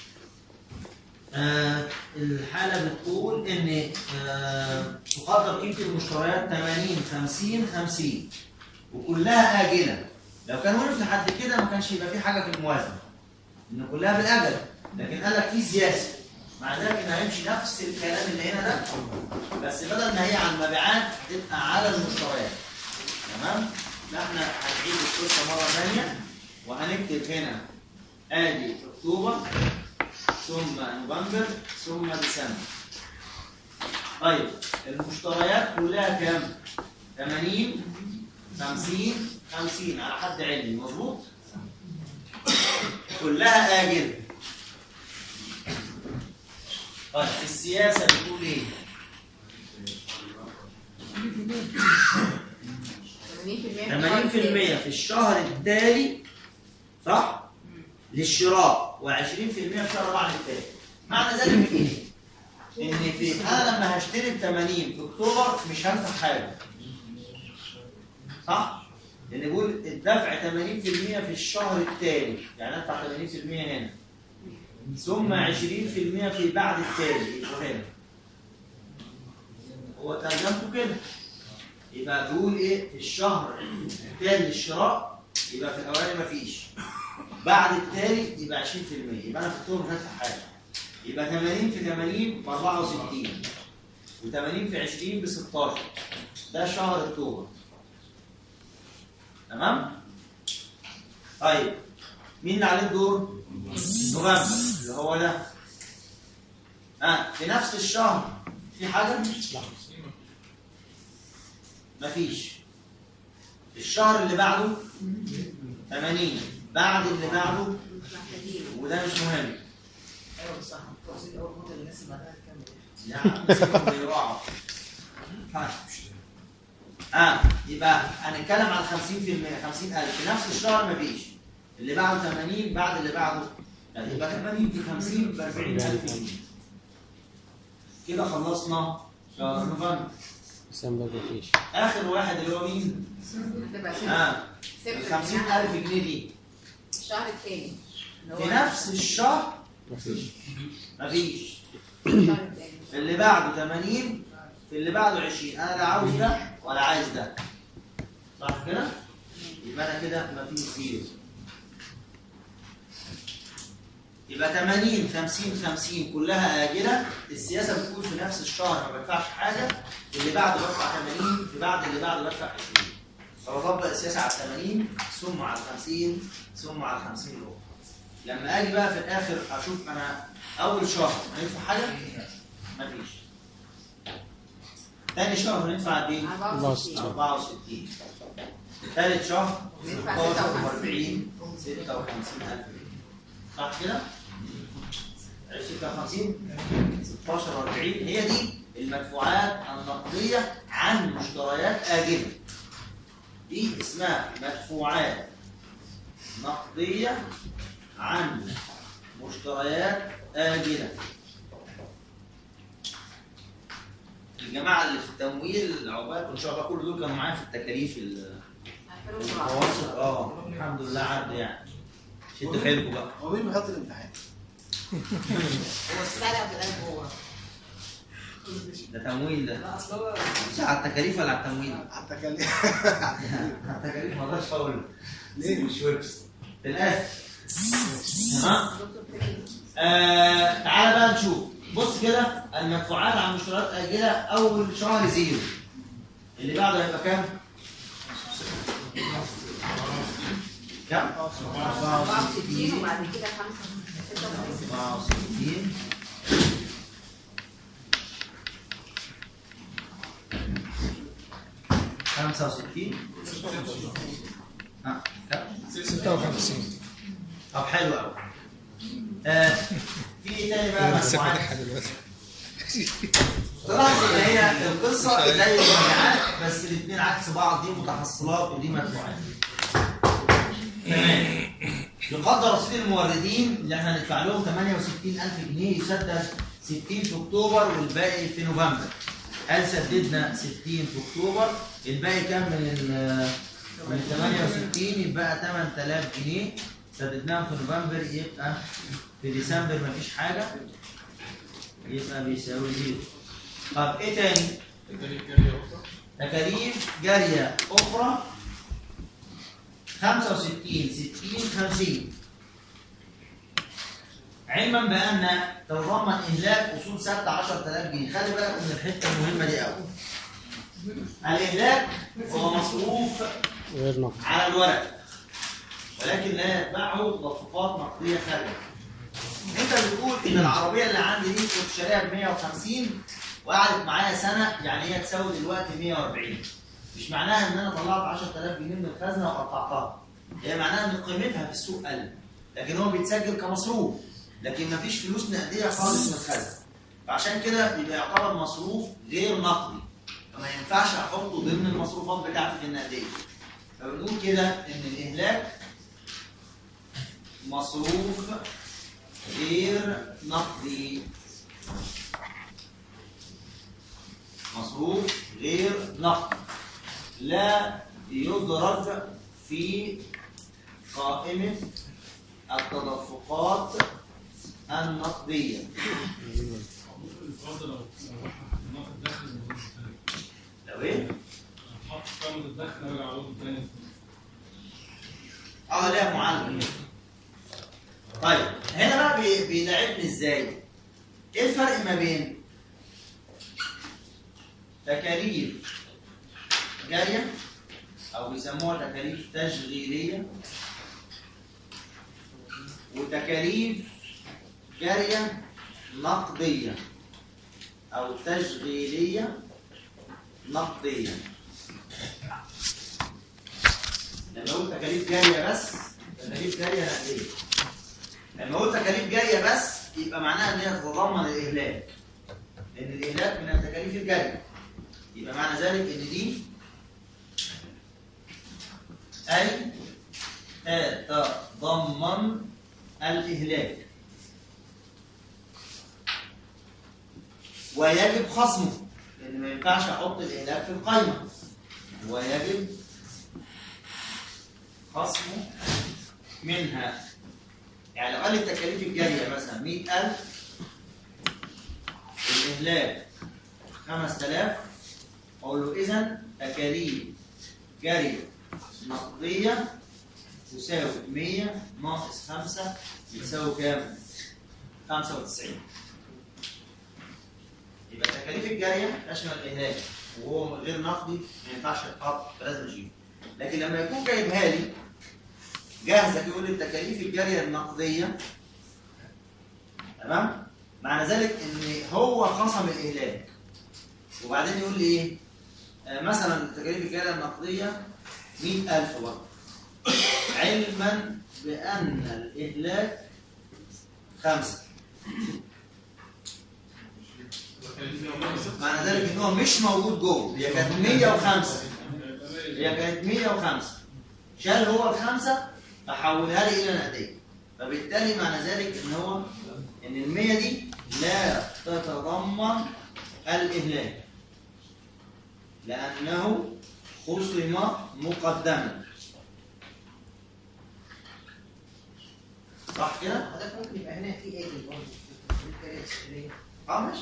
آه الحالة بتقول إن آه تقدر قيمة المشتريات 80 50 50 وكلها آجلة لو كان وقف لحد كده ما كانش يبقى في حاجة في الموازنة إن كلها بالأجل لكن قال لك في سياسة مع ذلك إن هيمشي نفس الكلام اللي هنا ده بس بدل ما هي على المبيعات هتبقى على المشتريات تمام؟ لا احنا هنعيد القصة مرة ثانية وهنكتب هنا آدي أكتوبر ثم نوفمبر ثم ديسمبر طيب المشتريات كلها كام 80 50 50 على حد علمي مظبوط كلها آجل طيب السياسة بتقول ايه 80% في الشهر التالي صح للشراء و20% في شهر بعد التالي معنى ذلك ايه ان في انا لما هشتري ب 80 في اكتوبر مش هدفع حاجه صح؟ لان بيقول الدفع 80% في الشهر التالي يعني ادفع 80% هنا ثم 20% في بعد التالي يبقوا هنا هو ترجمته كده يبقى بيقول ايه في الشهر التالي للشراء يبقى في الاولاني مفيش بعد التالي يبقى 20% يبقى انا في اكتوبر مش هدفع حاجه يبقى 80 في 80 ب 64 و80 في 20 ب 16 ده شهر اكتوبر تمام؟ طيب مين اللي عليه الدور؟ نوفمبر اللي هو ده اه في نفس الشهر في حاجه؟ لا مفيش الشهر اللي بعده 80 بعد اللي بعده مش محتاجين وده مش مهم ايوه بس احنا التوصيل اول مده للناس اللي بعدها تكمل يا عم سيبهم بيقعوا. اه يبقى هنتكلم على 50% 50000 في نفس الشهر مفيش اللي بعده 80 بعد اللي بعده لا، يبقى 80 في 50 ب 40000 جنيه كده خلصنا شهر نوفمبر ديسمبر مفيش اخر واحد اللي هو مين؟ هتبقى اه صفر ال 50000 جنيه دي الشهر الثاني اللي هو في نفس الشهر مفيش مفيش الشهر الثاني في اللي بعده 80 في اللي بعده 20 انا لا عاوز ده ولا عايز ده صح كده؟ يبقى انا كده مفيش زيرو يبقى 80 50 50 كلها آجلة السياسة بتكون في نفس الشهر ما بدفعش حاجة اللي بعده بدفع 80 في بعد اللي بعده بدفع 20 فبطبق السياسة على 80 ثم على 50 ثم على 50 الأخرى لما أجي بقى في الآخر أشوف أنا أول شهر هندفع حاجة؟ مفيش تاني شهر هندفع قد إيه؟ 64 64 ثالث شهر ندفع 16 40 56 ألف صح كده؟ 56 16 40 هي دي المدفوعات النقدية عن مشتريات آجلة دي اسمها مدفوعات نقدية عن مشتريات آجلة الجماعة اللي في التمويل عقبالكم إن شاء الله كل دول كانوا معايا في التكاليف ال- 2017 المتوسط اه الحمد لله عدى يعني شدوا حيلكم بقى هو مين بيحط الامتحان؟ هو السنه بتبقى جوه ده تمويل ده لا اصل هو مش على التكاليف ولا على التمويل؟ حتى كان على التكاليف ما اقدرش اقول ليه مش ويبس في الاخر تمام دكتور فين آه تعالى بقى نشوف بص كده المدفوعات عن مشتريات آجلة أول شهر زيرو اللي بعده هيبقى كام؟ كام؟ 64 وبعد كده 65 64 65 ها كام؟ 56 طب حلو قوي آه في ايه تاني بقى مجموعات دلوقتي طلعت ان هي القصه زي المجموعات بس الاثنين عكس بعض دي متحصلات ودي مجموعات تمام يقدر رصيد الموردين اللي احنا هندفع لهم 68000 جنيه يسدد 60 في اكتوبر والباقي في نوفمبر هل سددنا 60 في اكتوبر الباقي كام من ال من ال 68 يبقى 8000 جنيه سددناهم في نوفمبر يبقى في ديسمبر مفيش حاجه يبقى بيساوي زيرو طب ايه تاني؟ تكاليف جارية أخرى 65 60 50 علما بأن تتضمن إهلاك أصول ثابتة 10000 جنيه خلي بالك من الحتة المهمة دي أوي الإهلاك هو مصروف غير نقد على الورق ولكن لا يتبعه تدفقات نقديه خارجه. انت بتقول ان العربيه اللي عندي دي كنت شاريها ب 150 وقعدت معايا سنه يعني هي تساوي دلوقتي 140 مش معناها ان انا طلعت 10000 جنيه من الخزنه وقطعتها هي معناها ان قيمتها في السوق قلت لكن هو بيتسجل كمصروف لكن مفيش فلوس نقديه خالص من الخزنه فعشان كده بيبقى يعتبر مصروف غير نقدي فما ينفعش احطه ضمن المصروفات بتاعتي في النقديه فبنقول كده ان الاهلاك مصروف غير نقدي مصروف غير نقدي لا يدرج في قائمة التدفقات النقدية الفرد لو لو ناخد دخل من الفرد الثاني لو ايه؟ حط قائمة الدخل ارجع اقول تاني اه لا معلم طيب هنا بقى بي- بيلاعبني ازاي؟ ايه الفرق ما بين تكاليف جارية او بيسموها تكاليف تشغيلية وتكاليف جارية نقدية او تشغيلية نقدية لما اقول تكاليف جاريه بس تكاليف جاريه نقديه لما اقول تكاليف جاريه بس يبقى معناها ان هي تتضمن الاهلاك لان الاهلاك من التكاليف الجاريه يبقى معنى ذلك ان دي اي تتضمن الاهلاك ويجب خصمه لان ما ينفعش احط الاهلاك في القائمه ويجب خصمه منها يعني لو قال لي التكاليف الجارية مثلا 100000 الإهلاك 5000 أقول له إذا تكاليف جارية نقدية تساوي 100 ناقص 5 يساوي كام؟ 95 يبقى التكاليف الجارية تشمل الإهلاك وهو غير نقدي ما ينفعش يتحط فلازم أجيبه لكن لما يكون جايبها لي جاهزه يقول لي التكاليف الجاريه النقديه تمام معنى ذلك ان هو خصم الاهلاك وبعدين يقول لي ايه آه مثلا التكاليف الجاريه النقديه 100000 برضه علما بان الاهلاك خمسه معنى ذلك ان هو مش موجود جوه هي كانت 105 هي كانت 105 شال هو الخمسه فحولها لي الى نقديه فبالتالي معنى ذلك ان هو ان ال 100 دي لا تتضمن الاهلاك لانه خصم مقدما صح كده؟ حضرتك ممكن يبقى هنا في ايه برضه في الكارير السرية. اه ماشي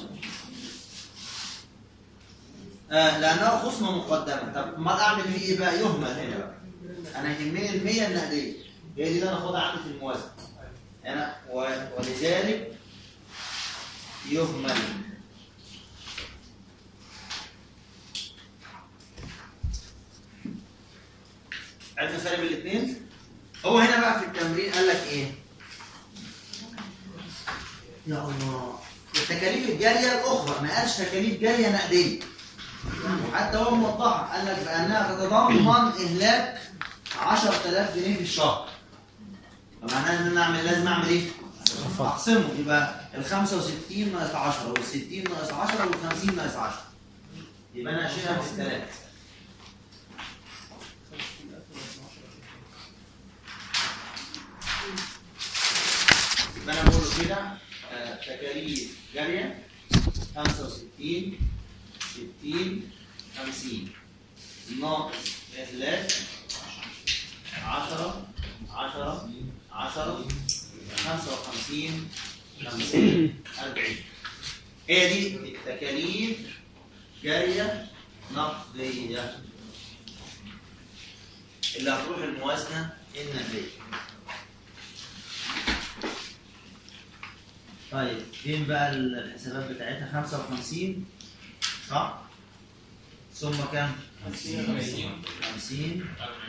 آه لانه خصم مقدما طب ما اعمل فيه ايه بقى يهمل هنا بقى انا يهمني ال 100 النقديه هي دي اللي انا اخدها عندي في الموازنه انا و- ولذلك يهمل عرفت الفرق بين الاثنين هو هنا بقى في التمرين قال لك ايه يا الله التكاليف الجاريه الاخرى ما قالش تكاليف جاريه نقديه وحتى هو موضحها قال لك بانها تتضمن اهلاك 10000 جنيه في الشهر فمعناها ان انا اعمل لازم اعمل ايه؟ اقسمه يبقى ال 65 ناقص 10 وال 60 ناقص 10 وال 50 ناقص 10 يبقى انا هشيلها في الثلاث يبقى انا بقول كده آه، تكاليف جاريه 65 60 50 ناقص إهلاك 10 10 10 55 50 40 هي دي التكاليف جارية نقدية اللي هتروح الموازنة النقدية طيب فين بقى الحسابات بتاعتها 55 صح؟ ثم كام؟ 50 50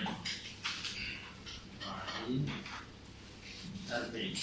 40 40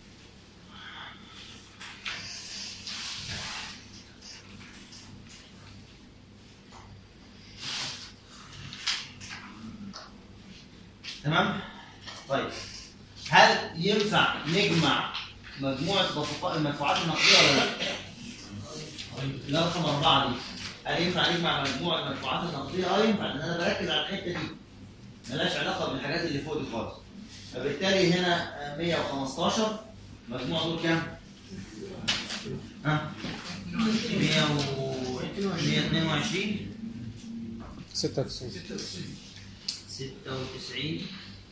تمام؟ طيب هل ينفع نجمع مجموعة تدفقات المدفوعات النقدية ولا لا؟ لا رقم أربعة دي هل ينفع نجمع مجموعة المدفوعات النقدية؟ اه ينفع لأن أنا بركز على الحتة دي ملهاش علاقة بالحاجات اللي فوق دي خالص فبالتالي هنا آه، 115 مجموع دول كام؟ ها؟ 100 و 122 96 96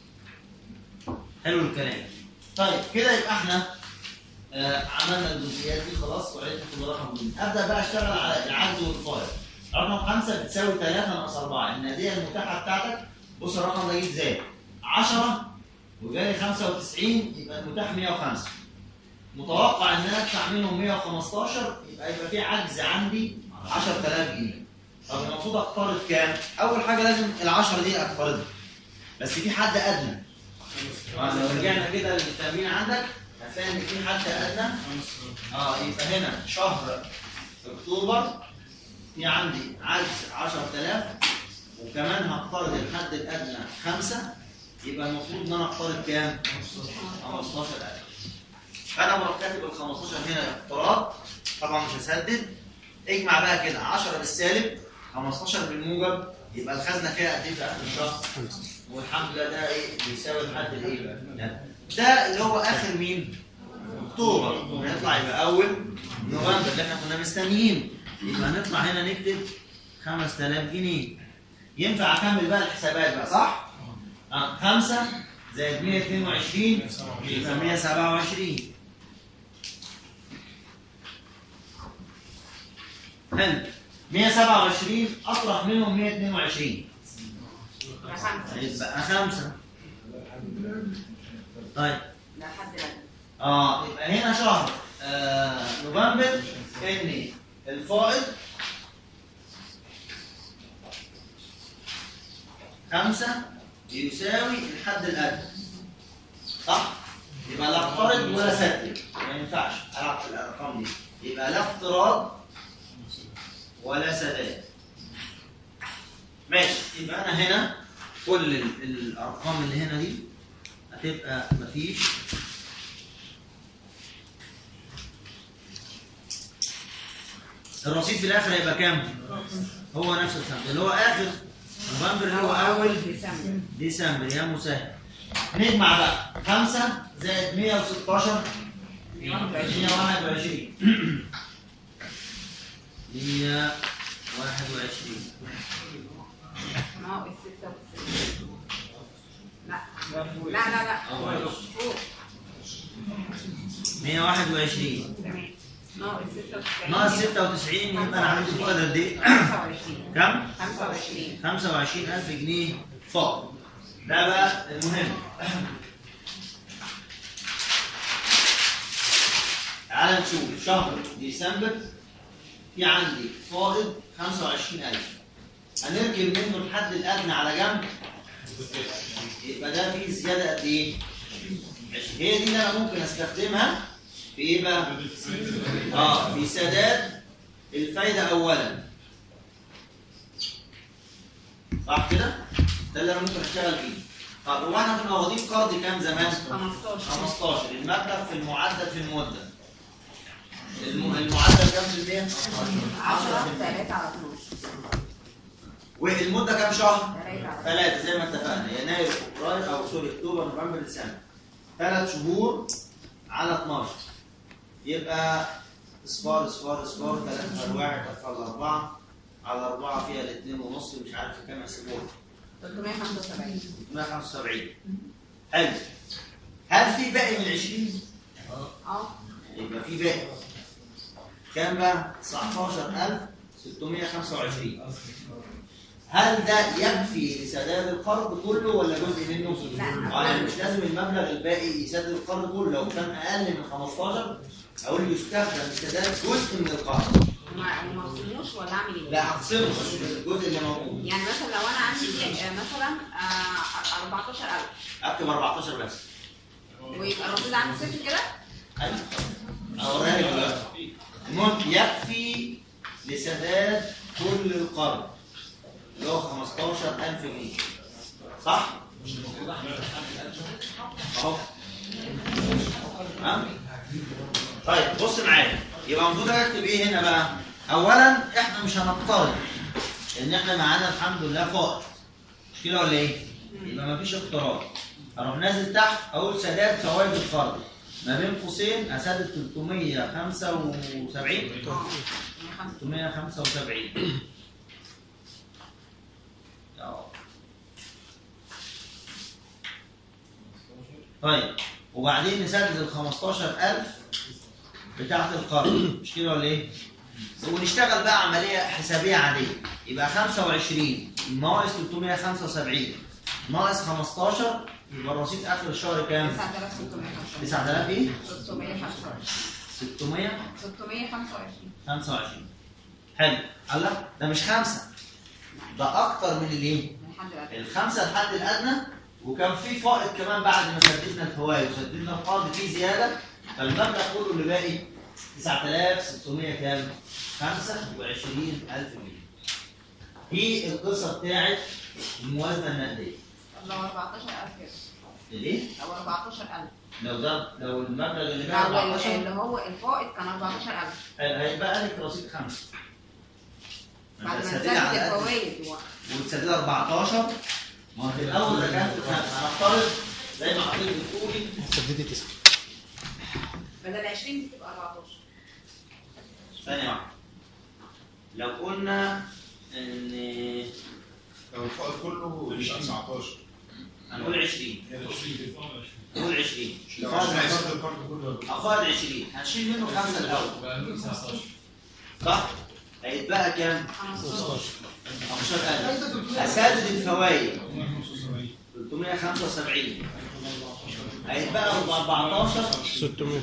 حلو الكلام طيب كده يبقى احنا آه عملنا الجزئيات دي خلاص وعرفنا كل رقم مين ابدا بقى اشتغل على العجز والفائض رقم 5 بتساوي 3 ناقص 4 الناديه المتاحه بتاعتك بص الرقم ده جه ازاي 10 وجالي 95 يبقى المتاح 105 متوقع ان انا ادفع منهم 115 يبقى يبقى في عجز عندي 10000 جنيه طب المفروض اقترض كام؟ اول حاجه لازم ال 10 دي اقترضها بس في حد ادنى آه، لو رجعنا كده للتمرين عندك هتلاقي ان في حد ادنى اه يبقى هنا شهر اكتوبر في عندي عجز 10000 وكمان هقترض الحد الادنى 5 يبقى المفروض ان انا اقترض كام؟ 15000 فانا بروح كاتب ال 15 هنا اقتراض طبعا مش هسدد اجمع بقى كده 10 بالسالب 15 بالموجب يبقى الخزنه فيها قد ايه في اخر الشهر؟ والحمد لله ده ايه بيساوي الحد الايه؟ ده. ده اللي هو اخر مين؟ اكتوبر هيطلع يبقى اول نوفمبر اللي احنا كنا مستنيين يبقى نطلع هنا نكتب 5000 جنيه ينفع اكمل بقى الحسابات بقى صح؟ اه 5 زائد 122 يبقى 127 حلو 127 اطرح منهم 122 يبقى خمسة طيب ده حد الأدنى. اه يبقى هنا شهر آه نوفمبر ان الفائض خمسة يساوي الحد الأدنى صح؟ يبقى لا اقترض ولا سدد ما ينفعش ألعب في الأرقام دي يبقى لا اقتراض ولا سداد ماشي يبقى أنا هنا كل ال- الأرقام اللي هنا دي هتبقى مفيش الرصيد في الاخر هيبقى كام؟ هو نفس الخمسه اللي هو اخر نوفمبر اللي هو اول ديسمبر ديسمبر يا مسهل نجمع بقى 5 زائد 116 121 121 ناقص 96 لا لا لا لا فوق 121 تمام ناقص 96 ناقص 96 يبقى انا عندي فائض قد ايه؟ 25 كم؟ 25 25000 جنيه فقط ده بقى المهم تعال نشوف شهر ديسمبر في عندي فائض 25000 هنركب منه الحد الادنى على جنب يبقى ده فيه زياده قد ايه؟ 20. هي دي اللي انا ممكن استخدمها في ايه بقى؟ اه في سداد الفايده اولا صح كده؟ ده اللي انا ممكن اشتغل فيه. طب هو احنا كنا واخدين قرض كام زمان؟ 15 15 المبلغ في المعدل في المده. الم- المعدل كام في المية؟ 10 3 على 12 والمده كام شهر؟ 3 على ثلاثة زي ما اتفقنا يناير فبراير او سوري اكتوبر نوفمبر ديسمبر. ثلاث شهور على 12 يبقى اصفار اصفار اصفار 3 على 1 على 4 على 4 فيها الاثنين ونص مش عارف كام يحسبوها 375 175 حلو هل في باقي من 20 اه يبقى في باقي كام بقى 19625 هل ده يكفي لسداد القرض كله ولا جزء منه لا. اه يعني مش لازم المبلغ الباقي يسدد القرض كله لو كان اقل من 15 اقول يستخدم لسداد جزء من القرض وما وما وصلوش ولا اعمل ايه؟ لا هقسمه بس الجزء اللي موجود يعني مثلا لو انا عندي آه، مثلا آه، 14000 اكتب 14 بس ويبقى الرصيد عندي صفر كده ايوه اوريها لك دلوقتي المهم يكفي لسداد كل القرض اللي هو 15000 جنيه صح؟ اهو ها؟ طيب بص معايا يبقى المفروض اكتب ايه هنا بقى؟ اولا احنا مش هنقترض لان احنا معانا الحمد لله فائض مش كده ولا ايه؟ يبقى مفيش اقتراض اروح نازل تحت اقول سداد فوائد القرض ما بين قوسين اسدد 375 675 اه. طيب وبعدين نسدد ال 15000 بتاعت القرض مش كده ولا ايه؟ ونشتغل بقى عمليه حسابيه عاديه يبقى 25 ناقص 375 ناقص 15 يبقى الرصيد اخر الشهر كام؟ 9625 9000 ايه؟ 625 600 625 25 حلو الله ده مش خمسة ده أكتر من الإيه؟ من حد الأدنى الخمسة الحد الأدنى وكان في فائض كمان بعد ما سددنا الفوائد وسددنا القرض فيه زيادة فالمبلغ كله اللي باقي 9600 كام؟ 25000 جنيه دي القصة بتاعت الموازنة النقدية طب لو 14000 كده ليه؟ لو 14000 لو ده لو المبلغ اللي باقي لو 14 اللي هو الفائض كان 14000 هيبقى لك رصيد خمسة بعد ما أنت نسدد سددت على قد الفوائد و- وتسدد 14 ما هو في الاول ده كانت خمسه هنفترض زي ما حضرتك بتقولي سددي تسعة بدل 20 دي تبقى 14 ثانيه واحده لو قلنا ان لو الفائض كله يبقى 19 هنقول 20 نقول 20 لو عشان هيسد القرض كله افرض 20 هنشيل منه خمسه الاول صح؟ هيتبقى كام؟ 15 15000 اسدد الفوائد 375 هيتبقى 14 600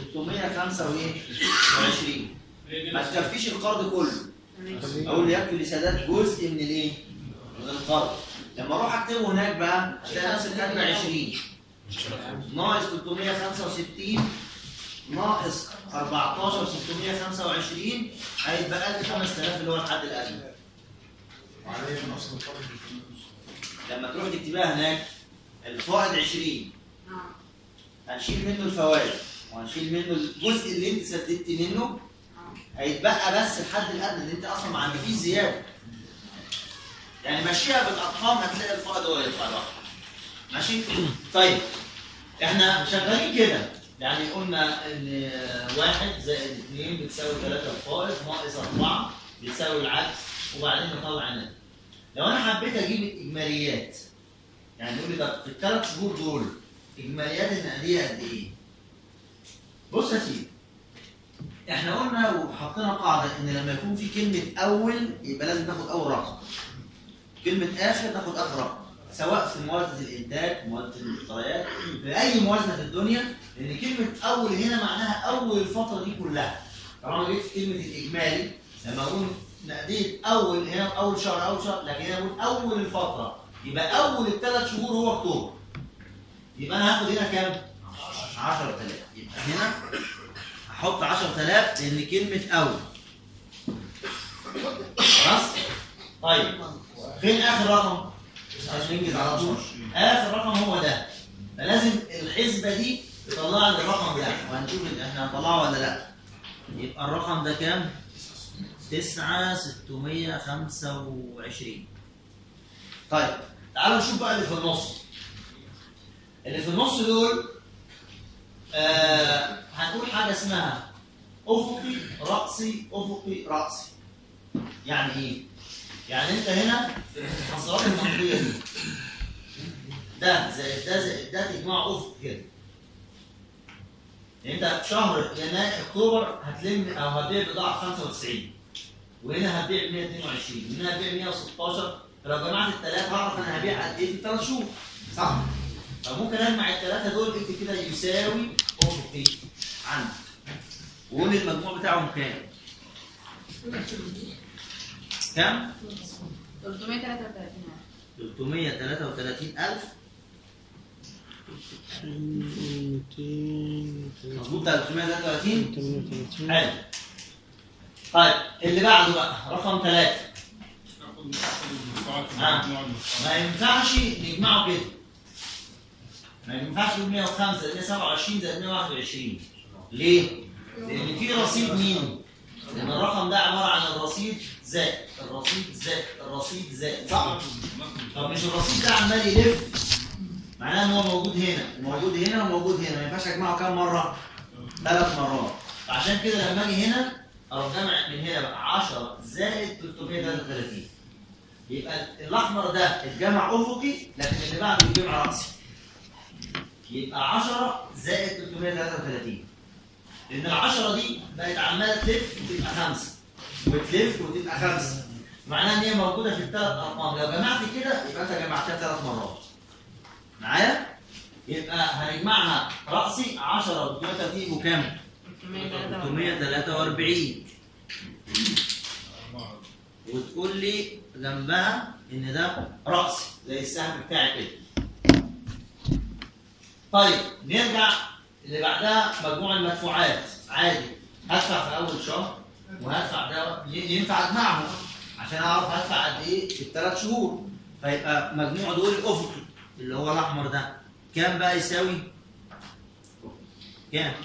625 ما تكفيش القرض كله اقول يكفي لسداد جزء من الايه؟ من القرض لما اروح اكتبه هناك بقى هتلاقي نفسك كاتبه 20 ناقص 365 ناقص 14 625 هيتبقى لي 5000 اللي هو الحد الادنى وعليه من اصل القرض لما تروح تكتبها هناك الفائض 20 اه هنشيل منه الفوائد وهنشيل منه الجزء اللي انت سددت منه اه هيتبقى بس الحد الادنى اللي انت اصلا ما عندكيش زياده يعني ماشيها بالارقام هتلاقي الفائض هو يطلع لوحده ماشي طيب احنا شغالين كده يعني قلنا ان واحد زائد اثنين بتساوي ثلاثة الفائض ناقص أربعة بتساوي العكس وبعدين نطلع الناتج لو انا حبيت اجيب الاجماليات يعني نقول لي طب في الثلاث شهور دول اجماليات النقديه قد ايه؟ بص يا سيدي احنا قلنا وحطينا قاعده ان لما يكون في كلمه اول يبقى لازم ناخد اول رقم كلمه اخر ناخد اخر رقم سواء في موازنه الانتاج موازنه المشتريات في اي موازنه في الدنيا لان كلمه اول هنا معناها اول الفتره دي كلها طبعا جيت في كلمه الاجمالي لما اقول نقديه اول هنا اول شهر اول شهر لكن هنا اقول اول الفتره يبقى اول الثلاث شهور هو اكتوبر يبقى انا هاخد هنا كام 10000 يبقى هنا هحط 10000 لان كلمه اول خلاص طيب فين اخر رقم عشان ننجز على طول اخر رقم هو ده فلازم الحسبه دي تطلع لي الرقم ده وهنشوف إن احنا هنطلعه ولا لا يبقى الرقم ده كام 9 625 طيب تعالوا نشوف بقى اللي في النص اللي في النص دول آه هنقول حاجه اسمها افقي راسي افقي راسي يعني ايه يعني انت هنا في الحصرات المنطقيه دي ده زائد ده زائد ده تجمع افق كده يعني انت في شهر يناير اكتوبر هتلم او هتبيع بضاعه 95 وهنا هتبيع 122 وهنا هتبيع 116 فلو جمعت الثلاثه هعرف انا هبيع قد ايه في الثلاث شهور صح؟ فممكن اجمع الثلاثه دول اكتب كده يساوي افقي عندي وقول المجموع بتاعهم كام؟ كام؟ 333 333000 200 مظبوط 333 38 حلو طيب اللي بعده بقى رقم ثلاثة ما ينفعش نجمعه كده ما ينفعش نقول 105 لان 27 زائد 121 ليه؟ لان في رصيد مين؟ لان الرقم ده عباره عن الرصيد زائد الرصيد زائد الرصيد زائد صح؟ طب مش الرصيد ده عمال يلف معناه ان هو موجود هنا وموجود هنا وموجود هنا ما ينفعش اجمعه كام مره؟ ثلاث مرات فعشان كده لما اجي هنا اروح جامع من هنا بقى 10 زائد 333 يبقى الاحمر ده اتجمع افقي لكن اللي بعده يتجمع راسي يبقى 10 زائد 333 لان ال 10 دي بقت عماله تلف وتبقى 5 وتلف وتبقى 5 معناها ان هي موجوده في الثلاث ارقام لو جمعت كده يبقى انت جمعتها ثلاث مرات معايا يبقى هنجمعها راسي 10 و33 يبقوا كام 343 وتقول لي جنبها ان ده راسي زي السهم بتاعي كده طيب نرجع اللي بعدها مجموع المدفوعات عادي هدفع في اول شهر وهدفع ده ي- ينفع اجمعهم عشان اعرف هدفع قد ايه في الثلاث شهور فيبقى مجموع دول الافقي اللي هو الاحمر ده كام بقى يساوي؟ كام؟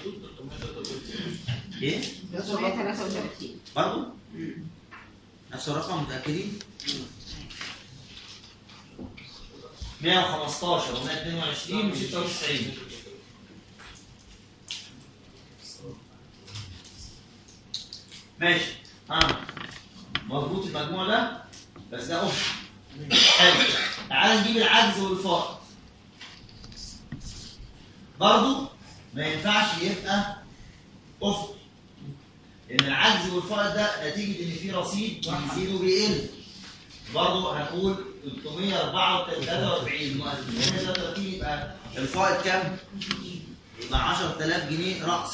ايه؟ 333 برضه؟ نفس الرقم متأكدين؟ 115 و 122 و 96 ماشي ها مظبوط المجموع ده بس ده اوف حلو تعال نجيب العجز والفائض برضه ما ينفعش يبقى افق لان العجز والفائض ده نتيجه ان في رصيد بيزيد وبيقل برضه هنقول 344 ناقص 333 يبقى الفائض كام؟ يبقى 10000 جنيه رأس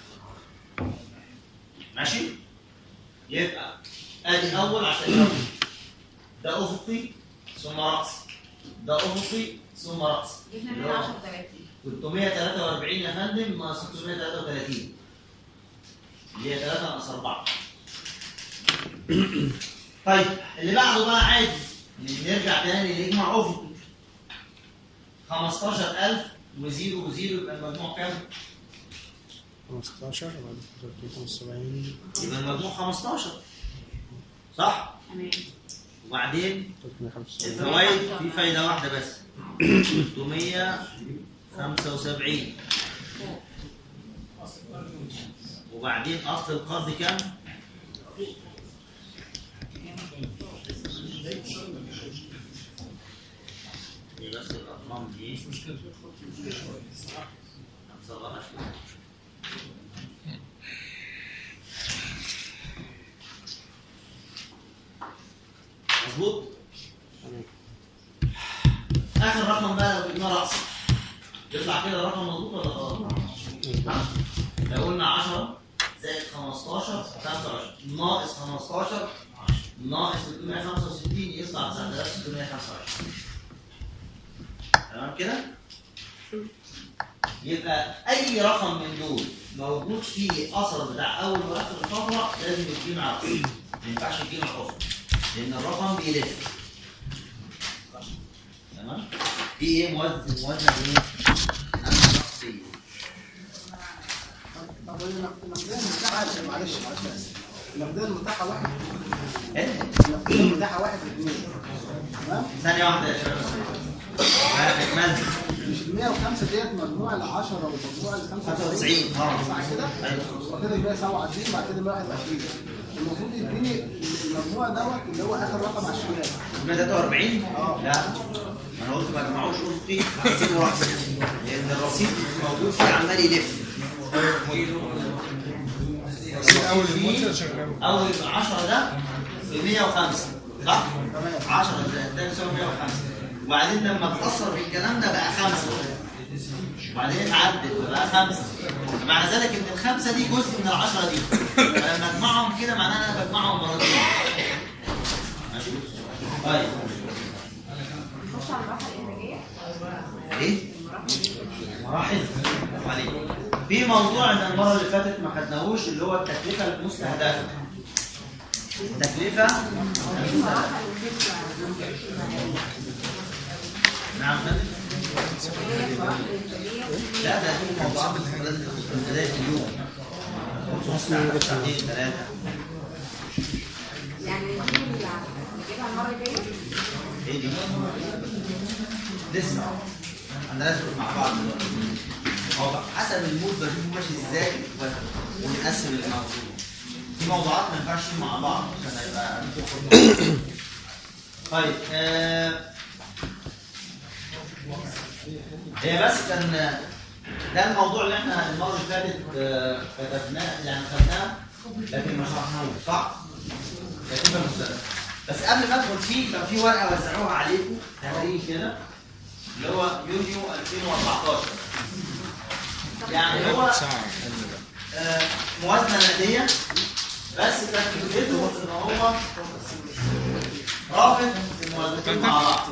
ماشي؟ يبقى ادي اول عشان يوم. ده افقي ثم رأس ده افقي ثم رأس جبنا من 10 30 343 يا فندم ناقص 633 اللي هي 3 ناقص 4 طيب اللي بعده بقى عادي نرجع تاني نجمع افقي 15000 وزيرو وزيرو يبقى المجموع كام؟ 15 وبعد 375 يبقى المجموع 15 صح؟ تمام وبعدين 375 الفوائد في فايدة واحدة بس 375 وبعدين أصل القرض كام؟ بس الأرقام دي هنصغرها شوية. مظبوط؟ اخر رقم بقى لو جبنا راس يطلع كده رقم مظبوط ولا غلط؟ ها؟ لو قلنا 10 زائد 15 25 ناقص 15 ناقص 365 يطلع 9625 تمام كده؟ يبقى اي رقم من دول موجود فيه اثر بتاع اول واخر الفتره لازم يتجمع راس ما ينفعش يتجمع افق لان الرقم بيلف تمام في ايه موازنه موازنه ايه؟ نفسيه طب النقديه المتاحه معلش معلش آسف. النقديه المتاحه واحد ايه؟ النقديه المتاحه واحد اثنين تمام ثانيه واحده يا شباب ما تكمل مش ال 105 ديت مجموع ال 10 ومجموع ال 95 95 اه صح كده؟ ايوه وبعد كده يبقى 27 بعد كده 121 المفروض يديني المجموع دوت اللي هو اخر رقم على الشمال 143 اه. لا انا قلت ما جمعوش افقي هسيبه راسي لان الرصيد موجود فيه عمال يلف اول الموتر شغال اول 10 ده ب 105 صح؟ 10 زائد ده بيساوي 105 وبعدين لما اتأثر بالكلام ده بقى 5 وبعدين اتعدل بقى 5 معنى ذلك ان الخمسه دي جزء من العشره دي فلما اجمعهم كده معناها انا بجمعهم مرتين ماشي؟ طيب نخش على المراحل الانتاجيه ايه؟ مراحل برافو عليك. في موضوع ان المره اللي فاتت ما خدناهوش اللي هو التكلفه المستهدفه التكلفه المستهدفه نعم فندم لا ده في موضوعات لازم تدخل في بدايه اليوم مستهدف ساعتين ثلاثه يعني نجيب نجيبها المره الجايه ايه دي؟ لسه انا لازم مع بعض دلوقتي هو بقى حسب المود بشوفه ماشي ازاي ونقسم الموضوع دي موضوعات ما ينفعش تيجي مع بعض عشان هيبقى طيب آه هي بس كان ده الموضوع اللي احنا المره اللي فاتت آه، كتبناه يعني خدناه لكن ما شرحناهوش صح؟ كتبنا المستند بس قبل ما ادخل فيه كان في ورقه وزعوها عليكم تمارين كده اللي هو يونيو 2014 يعني هو آه، موازنه نقديه بس كانت فكرته ان هو رابط الموازنتين مع بعض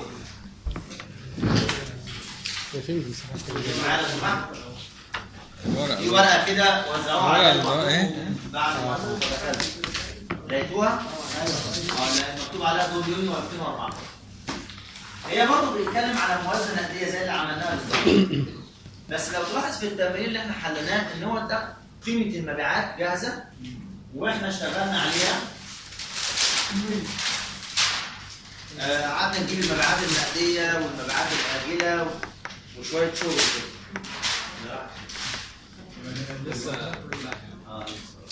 شايفين المساحات معانا سمعت الورقة في ورقه كده وزعوها على ورقة اللي هو إيه؟ بعد ما وزعوها. لقيتوها؟ اه لا، مكتوب عليها دول يونيو 2014 هي برضه بيتكلم على موازنه نقديه زي اللي عملناها بالظبط بس لو تلاحظ في التمرين اللي احنا حليناه ان هو ده قيمه المبيعات جاهزه واحنا اشتغلنا عليها آه، قعدنا نجيب المبيعات النقديه والمبيعات الاجله وشويه شغل كده لسه آه.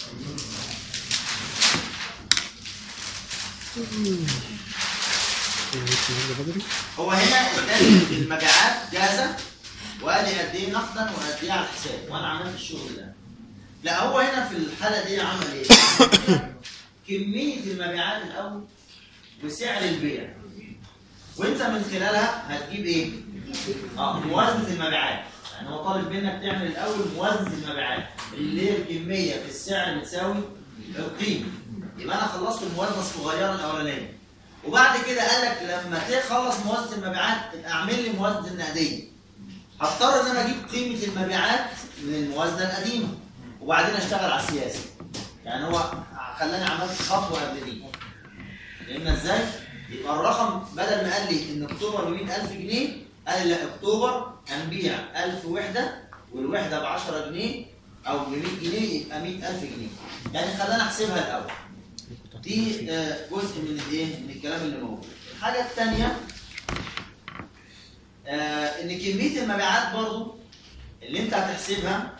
النهارده بدري هو هنا اداني المبيعات جاهزه وقال لي قد ايه نقدا وقد ايه على الحساب وانا عملت الشغل ده لا هو هنا في الحاله دي عمل ايه؟ كميه المبيعات الاول وسعر البيع وانت من خلالها هتجيب ايه؟ اه موازنه المبيعات يعني هو طالب منك تعمل الاول موازنه المبيعات اللي هي الكميه في السعر بتساوي القيمه يبقى انا خلصت الموازنه الصغيره الاولانيه وبعد كده قال لك لما تخلص موازنه المبيعات ابقى اعمل لي موازنه النقديه هضطر ان انا اجيب قيمه المبيعات من الموازنه القديمه وبعدين اشتغل على السياسه يعني هو خلاني عملت خطوه قبل دي فهمنا ازاي؟ يبقى الرقم بدل ما قال لي ان اكتوبر ب 100000 جنيه قال لي لا اكتوبر هنبيع 1000 وحده والوحده ب 10 جنيه او ب 100 جنيه يبقى 100000 جنيه يعني خلاني احسبها الاول دي آه، جزء من الايه من الكلام اللي موجود الحاجه الثانيه ان كميه المبيعات برضو اللي انت هتحسبها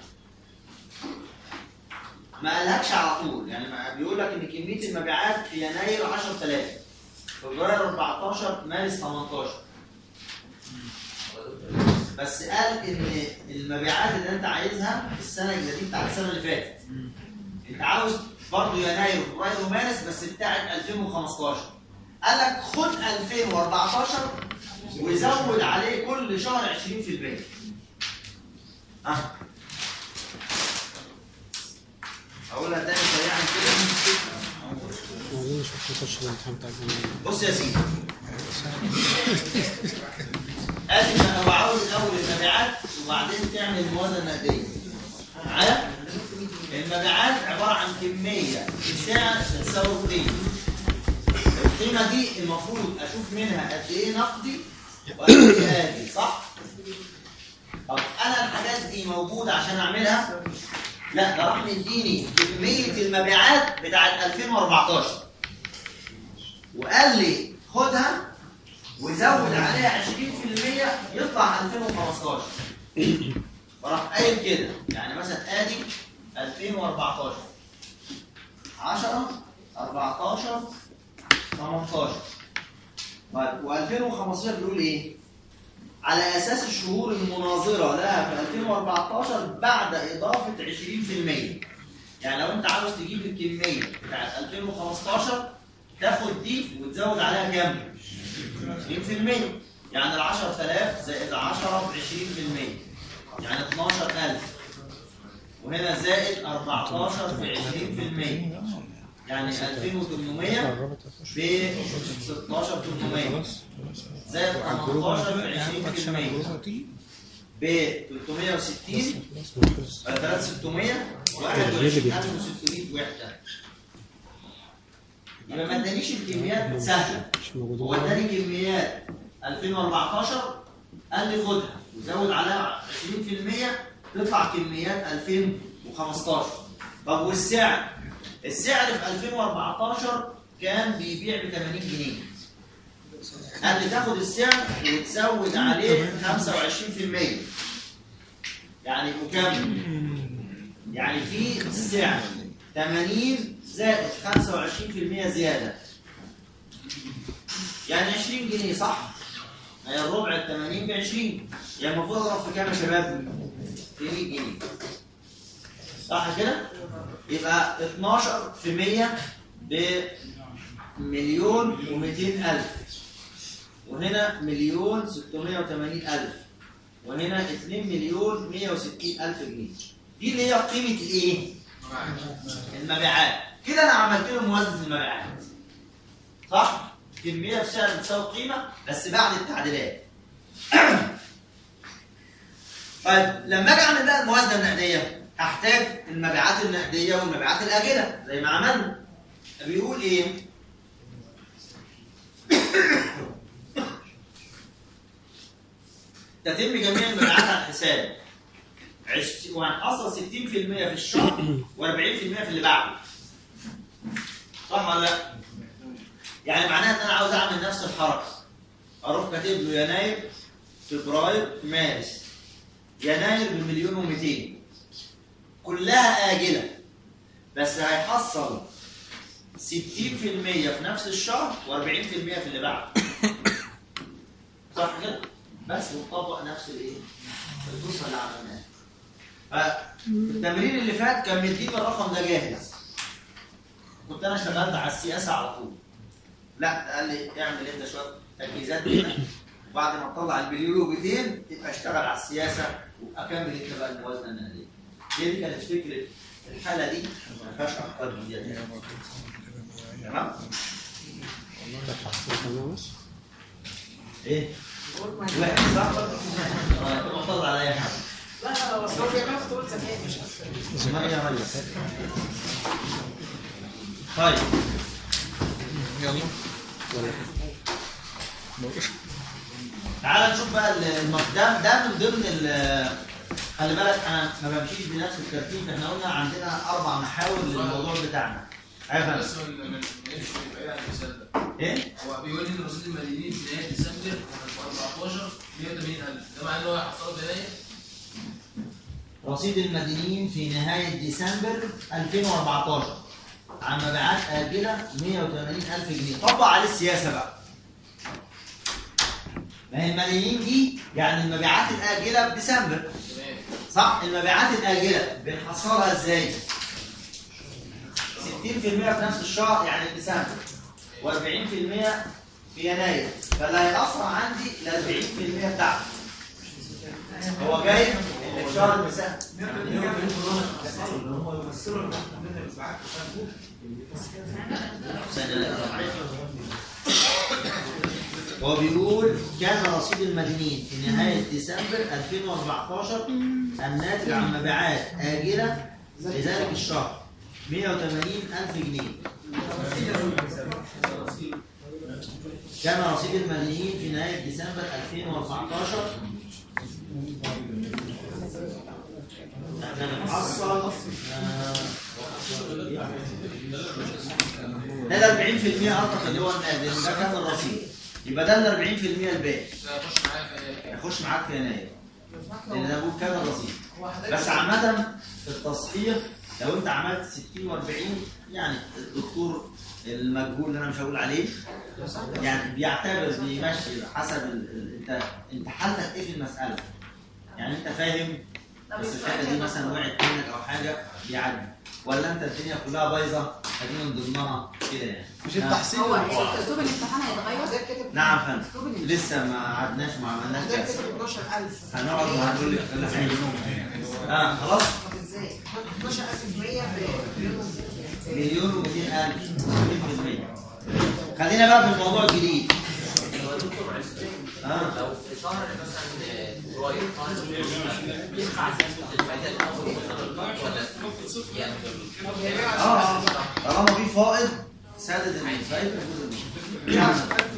ما قالكش على طول يعني ما بيقول لك ان كميه المبيعات في يناير 10000 فبراير 14 مارس 18 بس قال ان المبيعات اللي انت عايزها في السنه الجديده بتاعت السنه اللي فاتت انت عاوز برضه يناير وفبراير ومارس بس بتاعت 2015 قال لك خد 2014 وزود عليه كل شهر 20% اه اقولها تاني سريعا كده عايزين نشوف نخش الامتحان بتاع الجامعة بص يا سيدي ادي انا هو عاوز الاول المبيعات وبعدين تعمل الموازنه النقديه معايا المبيعات عباره عن كميه بسعر تساوي القيمه القيمه دي المفروض اشوف منها قد ايه نقدي وقد ايه اجي صح طب انا الحاجات دي موجوده عشان اعملها لا ده راح مديني كميه المبيعات بتاعت 2014 وقال لي خدها وزود عليها 20% يطلع 2015 فراح قايل كده يعني مثلا ادي 2014 10 14 18 طيب و2015 بيقول ايه؟ على اساس الشهور المناظره لها في 2014 بعد اضافه 20% يعني لو انت عاوز تجيب الكميه بتاعت 2015 تاخد دي وتزود عليها كام؟ 20% يعني ال 10000 زائد 10 ب 20% يعني 12000 وهنا زائد 14 في 20% يعني 2800 قربت اخش ب 16800 زائد 18 في 20% ب 360 خلاص ما خلص 3600 21600 وحده يبقى ما ادانيش الكميات سهله مش هو موجودين اداني كميات 2014 قال لي خدها وزود عليها 20% تطلع كميات 2015 طب والسعر؟ السعر في 2014 كان بيبيع ب 80 جنيه قال لي تاخد السعر وتزود عليه 25% يعني مكمل يعني في السعر 80 زائد 25% زيادة يعني 20 جنيه صح؟ هي الربع ال 80 ب 20 يعني المفروض اضرب في كام يا شباب؟ في 100 جنيه صح كده؟ يبقى 12 في 100 بمليون و200 ألف وهنا مليون 680 ألف وهنا 2 مليون 160 ألف جنيه دي اللي هي قيمة الإيه؟ المبيعات كده أنا عملت له موازنة المبيعات صح؟ كمية بسعر بتساوي قيمة بس بعد التعديلات طيب لما اجي اعمل بقى الموازنه النقديه هحتاج المبيعات النقديه والمبيعات الاجله زي ما عملنا بيقول ايه؟ تتم جميع المبيعات على الحساب عش- وهنحصل 60% في الشهر و40% في اللي بعده صح ولا لا؟ يعني معناها ان انا عاوز اعمل نفس الحركه اروح كاتب له يناير فبراير مارس يناير بمليون ومئتين كلها آجلة بس هيحصل 60% في نفس الشهر و40% في اللي بعده صح كده؟ بس ونطبق نفس الايه؟ القصه اللي عملناها فالتمرين اللي فات كان مديني الرقم ده جاهز كنت انا اشتغلت على السياسه على طول لا ده قال لي اعمل انت شويه تركيزات كده وبعد ما تطلع المليون وبيتين تبقى اشتغل على السياسه واكمل انت بقى الموازنه النقديه. هي دي كانت فكره الحاله دي ما فيهاش افكار جديده تاني. تمام؟ تمام بس ايه؟ واحد صح؟ اه تبقى طلع على اي حاجه. لا لا بس هو بيعمل خطوط زمان مش اكتر ما هي ريس. طيب يلا تعال نشوف بقى المف- ده ده من ضمن ال- خلي بالك انا ما بمشيش بنفس الترتيب احنا قلنا عندنا اربع محاور للموضوع بتاعنا. ايوه بس فندم. من من ايش بعيد عن المثال ده ايه؟ هو بيقول لي ان رصيد المدينين في نهايه ديسمبر 14 180000 ده معناه ان هو هيحصله في يناير رصيد المدينين في نهاية ديسمبر 2014 عن مبيعات آجلة 180 ألف جنيه طبق عليه السياسة بقى ما هي المدينين دي يعني المبيعات الآجلة بديسمبر تمام صح المبيعات الآجلة بنحصلها ازاي 60% في نفس الشهر يعني ديسمبر و40% في يناير فاللي هيأثر عندي ال 40% بتاعته هو جاي اللي في شهر ديسمبر هو بيقول كان رصيد المدينين في نهاية ديسمبر 2014 الناتج عن مبيعات آجلة لذلك الشهر 180 ألف جنيه كان رصيد المدينين في نهاية ديسمبر 2014 احنا بنحصل آه، ده ال 40% اعتقد اللي هو النقد لان ده كان الرصيد يبقى ده ال 40% الباقي ده هيخش معايا في يناير يخش معاك في يناير لان ده بقول كان الرصيد بس عامة في التصحيح لو انت عملت 60 و40 يعني الدكتور المجهول اللي انا مش هقول عليه يعني بيعتبر بيمشي حسب ال... ال... انت انت حالتك ايه في المسألة يعني انت فاهم بس الحته دي مثلا وقعت منك او حاجه بيعدي ولا انت الدنيا كلها بايظه ادي من ضمنها كده يعني مش التحصيل هو اللي هو- اسلوب الامتحان هيتغير ده كتب نعم فندم اسلوب الامتحان لسه ما قعدناش ما عملناش ده جلسه كتب 12000 هنقعد وهنقول لك كل حاجه اه خلاص طب ازاي؟ 12100 ب مليون و 200000 200% خلينا بقى في الموضوع الجديد اه لو في شهر مثلا فبراير ينفع الفائده الاول ولا يعني اه طالما في فائض سدد الفايده يعني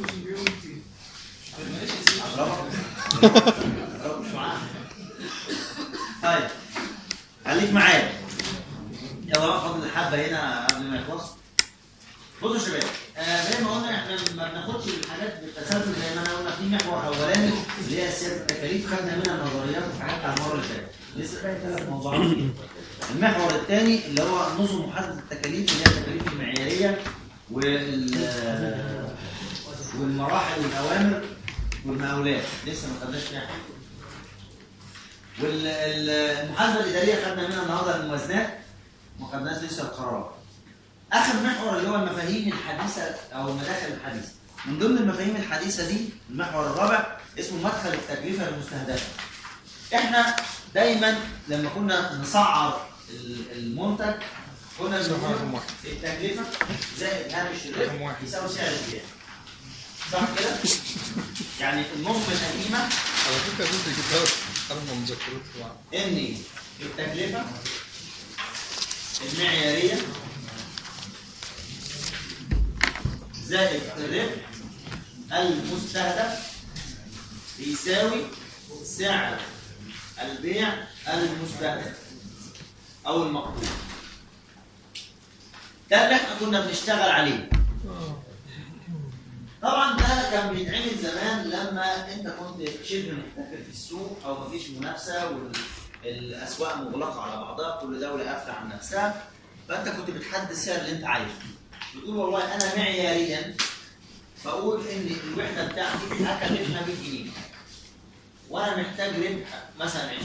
برافو. برافو شعاع. طيب خليك معايا يلا بقى فاضل الحبه هنا قبل ما يخلص بصوا يا شباب آه زي ما قلنا احنا ما بناخدش الحاجات بالتسلسل زي ما انا قلنا في محور اولاني اللي هي سياسه التكاليف خدنا منها نظريات وحاجات على المره اللي فاتت لسه باقي ثلاث موضوعات المحور الثاني اللي هو نظم محدد التكاليف اللي هي التكاليف المعياريه وال والمراحل والاوامر والمقاولات لسه ما خدناش فيها حاجه والمحاسبه الاداريه خدنا منها النهارده الموازنات ما خدناش لسه القرار اخر محور اللي هو المفاهيم الحديثه او المداخل الحديثه من ضمن المفاهيم الحديثه دي المحور الرابع اسمه مدخل التكلفه المستهدفه احنا دايما لما كنا نسعر ال- المنتج كنا صح، بنقول رقم واحد. التكلفه زائد هامش رقم الربح واحد. يساوي سعر البيع صح كده؟ يعني النظم القديمه على فكرة دي جبتها أنا ما مذكرتش معاك ان التكلفه المعياريه زائد الربح المستهدف بيساوي سعر البيع المستهدف او المقبول ده اللي احنا كنا بنشتغل عليه طبعا ده كان بيتعمل زمان لما انت كنت شبه محتكر في السوق او مفيش منافسه والاسواق مغلقه على بعضها كل دوله قافله عن نفسها فانت كنت بتحدد السعر اللي انت عايزه بتقول والله انا معياريا بقول ان الوحده بتاعتي هكلفنا 100 جنيه وانا محتاج ربح مثلا 20%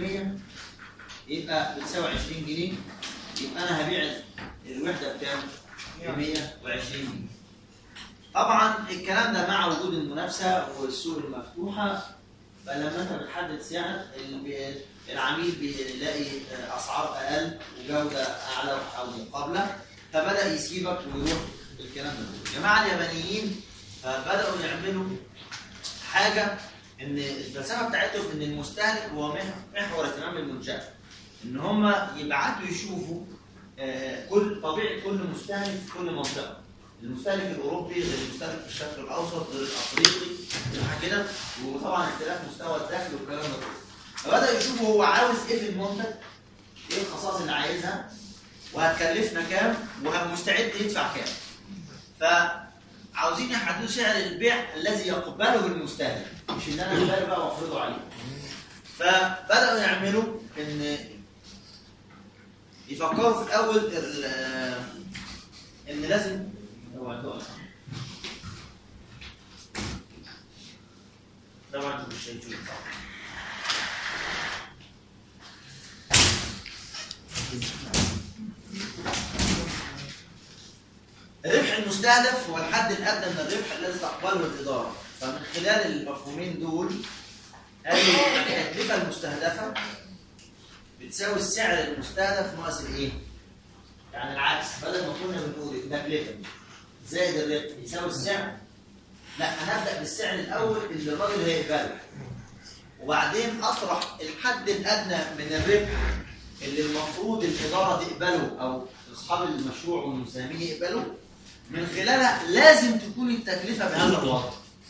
يبقى بتساوي 20 جنيه يبقى انا هبيع الوحده بكام؟ ب 120 جنيه طبعا الكلام ده مع وجود المنافسه والسوق المفتوحه فلما انت بتحدد سعر ال- العميل بيلاقي اسعار اقل وجوده اعلى او مقابله فبدا يسيبك ويروح الكلام ده الجماعه اليابانيين فبداوا يعملوا حاجه ان الفلسفه بتاعتهم ان المستهلك هو مح- محور اهتمام المنشاه ان هم يبعتوا يشوفوا آه، كل طبيعه كل مستهلك في كل منطقه المستهلك الاوروبي غير المستهلك في الشرق الاوسط غير الافريقي صح كده وطبعا اختلاف مستوى الدخل والكلام ده كله فبدا يشوفوا هو عاوز ايه في المنتج ايه الخصائص اللي عايزها وهتكلفنا كام ومستعد يدفع كام فعاوزين يحددوا سعر البيع الذي يقبله المستهلك مش ان انا اقبله بقى وافرضه عليه فبداوا يعملوا ان يفكروا في الاول ال- ان لازم اوعى تقع. طبعا انتوا مش شايفين الربح المستهدف هو الحد الادنى من الربح الذي تقبله الاداره فمن خلال المفهومين دول قالوا التكلفه المستهدفه بتساوي السعر المستهدف ناقص الايه؟ يعني العكس بدل ما كنا بنقول التكلفه زائد الربح يساوي السعر لا هنبدا بالسعر الاول اللي الراجل هيقبله وبعدين اطرح الحد الادنى من الربح اللي المفروض الاداره تقبله او اصحاب المشروع والمساهمين يقبلوا من خلالها لازم تكون التكلفه بهذا الوضع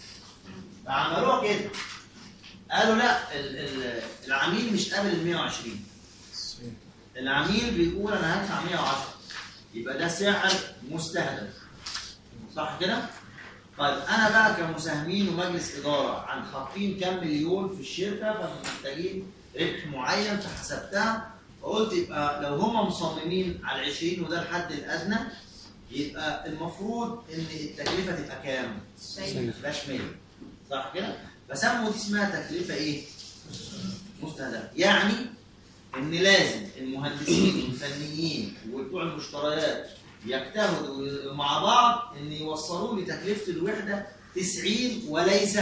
فعملوها كده قالوا لا ال- ال- العميل مش قابل ال 120 العميل بيقول انا هدفع 110 يبقى ده سعر مستهدف صح كده؟ طيب انا بقى كمساهمين ومجلس اداره عن حاطين كام مليون في الشركه فمحتاجين ربح معين فحسبتها فقلت يبقى لو هم مصممين على 20 وده الحد الادنى يبقى المفروض ان التكلفه تبقى كام؟ ما تبقاش 100 صح كده؟ فسموا دي اسمها تكلفه ايه؟ مستهدفه يعني ان لازم المهندسين والفنيين وبتوع المشتريات يجتهدوا مع بعض ان يوصلوا لي تكلفه الوحده 90 وليس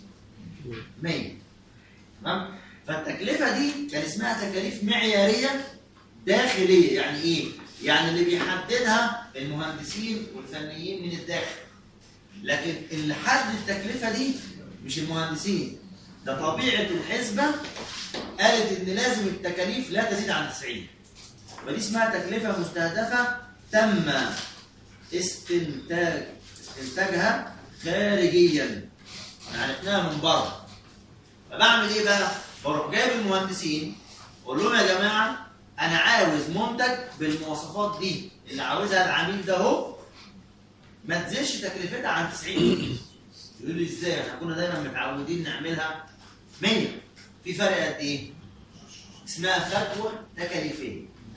100 تمام فالتكلفه دي كان اسمها تكاليف معياريه داخليه يعني ايه يعني اللي بيحددها المهندسين والفنيين من الداخل لكن اللي حدد التكلفه دي مش المهندسين ده طبيعه الحسبه قالت ان لازم التكاليف لا تزيد عن 90 ودي اسمها تكلفه مستهدفه تم استنتاج استنتاجها خارجيا عرفناها من بره فبعمل ايه بقى؟ بروح جايب المهندسين اقول لهم يا جماعه انا عاوز منتج بالمواصفات دي اللي عاوزها العميل ده اهو ما تزيدش تكلفتها عن 90 يقول لي ازاي احنا كنا دايما متعودين نعملها 100 في فرق قد ايه؟ اسمها فجوه تكاليفيه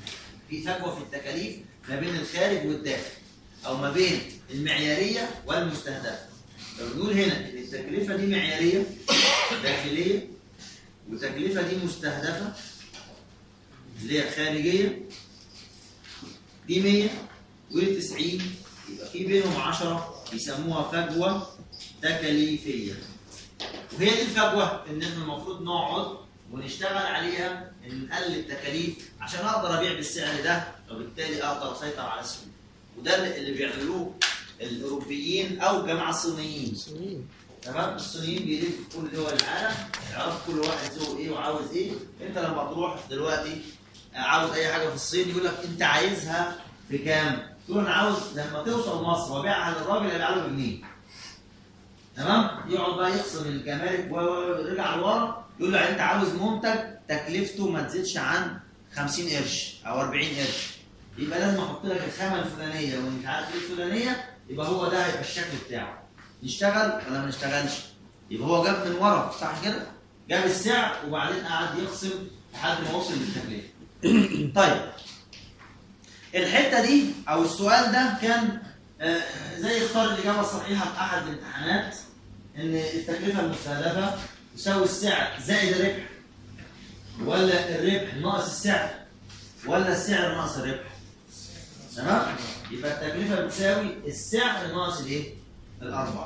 في فجوه في التكاليف ما بين الخارج والداخل او ما بين المعياريه والمستهدفه فبنقول هنا ان التكلفه دي معياريه داخليه والتكلفه دي مستهدفه اللي هي خارجيه دي 100 ودي 90 يبقى في بينهم 10 يسموها فجوه تكاليفيه وهي دي الفجوه ان احنا المفروض نقعد ونشتغل عليها ان نقلل التكاليف عشان اقدر ابيع بالسعر ده وبالتالي اقدر اسيطر على السوق وده اللي- اللي بيعملوه الاوروبيين او الجماعه الصينيين سنين تمام الصينيين بيلفوا في كل دول العالم يعرفوا كل واحد ذوقه ايه وعاوز ايه انت لما تروح دلوقتي عاوز اي حاجه في الصين يقول لك انت عايزها في كام؟ تقول انا عاوز لما توصل مصر وابيعها للراجل يبيعها له بجنيه تمام؟ يقعد بقى يخصم الجمارك و- و- ويرجع لورا يقول له انت عاوز منتج تكلفته ما تزيدش عن 50 قرش او 40 قرش يبقى لازم احط لك الخامه الفلانيه ومش عارف ايه الفلانيه يبقى هو ده هيبقى الشكل بتاعه نشتغل ولا ما نشتغلش يبقى هو جاب من ورا صح كده جاب السعر وبعدين قعد يقسم لحد ما وصل للتكلفه طيب الحته دي او السؤال ده كان آه، زي اختار الاجابه الصحيحه في احد الامتحانات ان التكلفه المستهدفه تساوي السعر زائد الربح ولا الربح ناقص السعر ولا السعر ناقص الربح تمام يبقى التكلفه بتساوي السعر ناقص الايه الارباح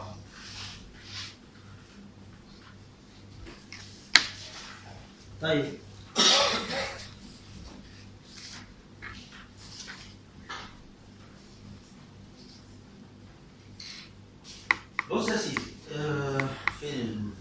طيب بص يا سيدي آه فين ال-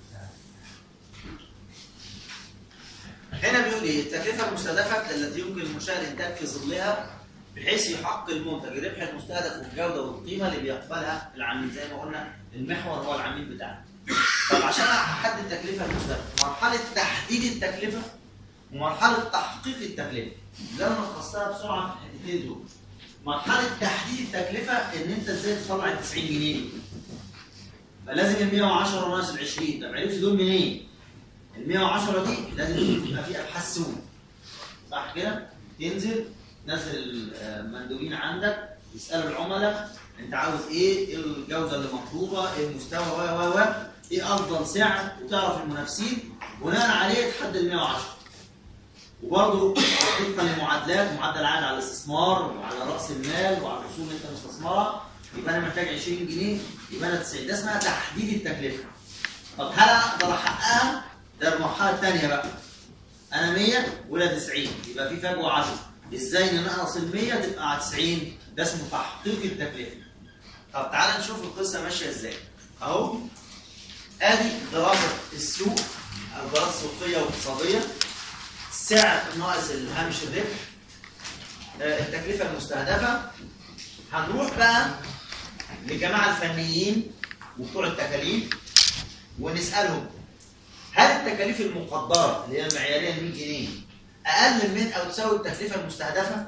هنا بيقول ايه التكلفه المستهدفه التي يمكن المنشاه الانتاج في ظلها بحيث يحقق المنتج الربح المستهدف والجوده والقيمه اللي بيقبلها العميل زي ما قلنا المحور هو العميل بتاعنا. طب عشان احدد التكلفه المستهدفه مرحله تحديد التكلفه ومرحله تحقيق التكلفه. ده انا لخصتها بسرعه في الحتتين دول. مرحله تحديد التكلفه ان انت ازاي تطلع ال 90 جنيه دي. فلازم ال 110 ناقص ال 20 طب عرفت دول منين؟ ال 110 دي لازم يبقى في ابحاث سوق صح كده؟ تنزل تنزل المندوبين عندك يسالوا العملاء انت عاوز ايه؟ ايه الجوده اللي مطلوبه؟ ايه المستوى و و و ايه افضل سعر؟ وتعرف المنافسين بناء عليه تحدد ال 110 وبرضه طبقا لمعادلات معدل عائد على الاستثمار وعلى راس المال وعلى الاصول اللي انت مستثمرها يبقى انا محتاج 20 جنيه يبقى انا 90 ده اسمها تحديد التكلفه طب هل اقدر احققها؟ ده المرحله الثانيه بقى انا 100 ولا 90 يبقى في فجوه 10 ازاي ننقص ال 100 تبقى على 90 ده اسمه تحقيق التكلفه طب تعال نشوف القصه ماشيه ازاي اهو ادي دراسه السوق او دراسه سوقيه واقتصاديه سعر ناقص الهامش الربح آه، التكلفه المستهدفه هنروح بقى للجماعه الفنيين وبتوع التكاليف ونسالهم هل التكاليف المقدره اللي هي المعياريه 100 جنيه اقل من او تساوي التكلفه المستهدفه؟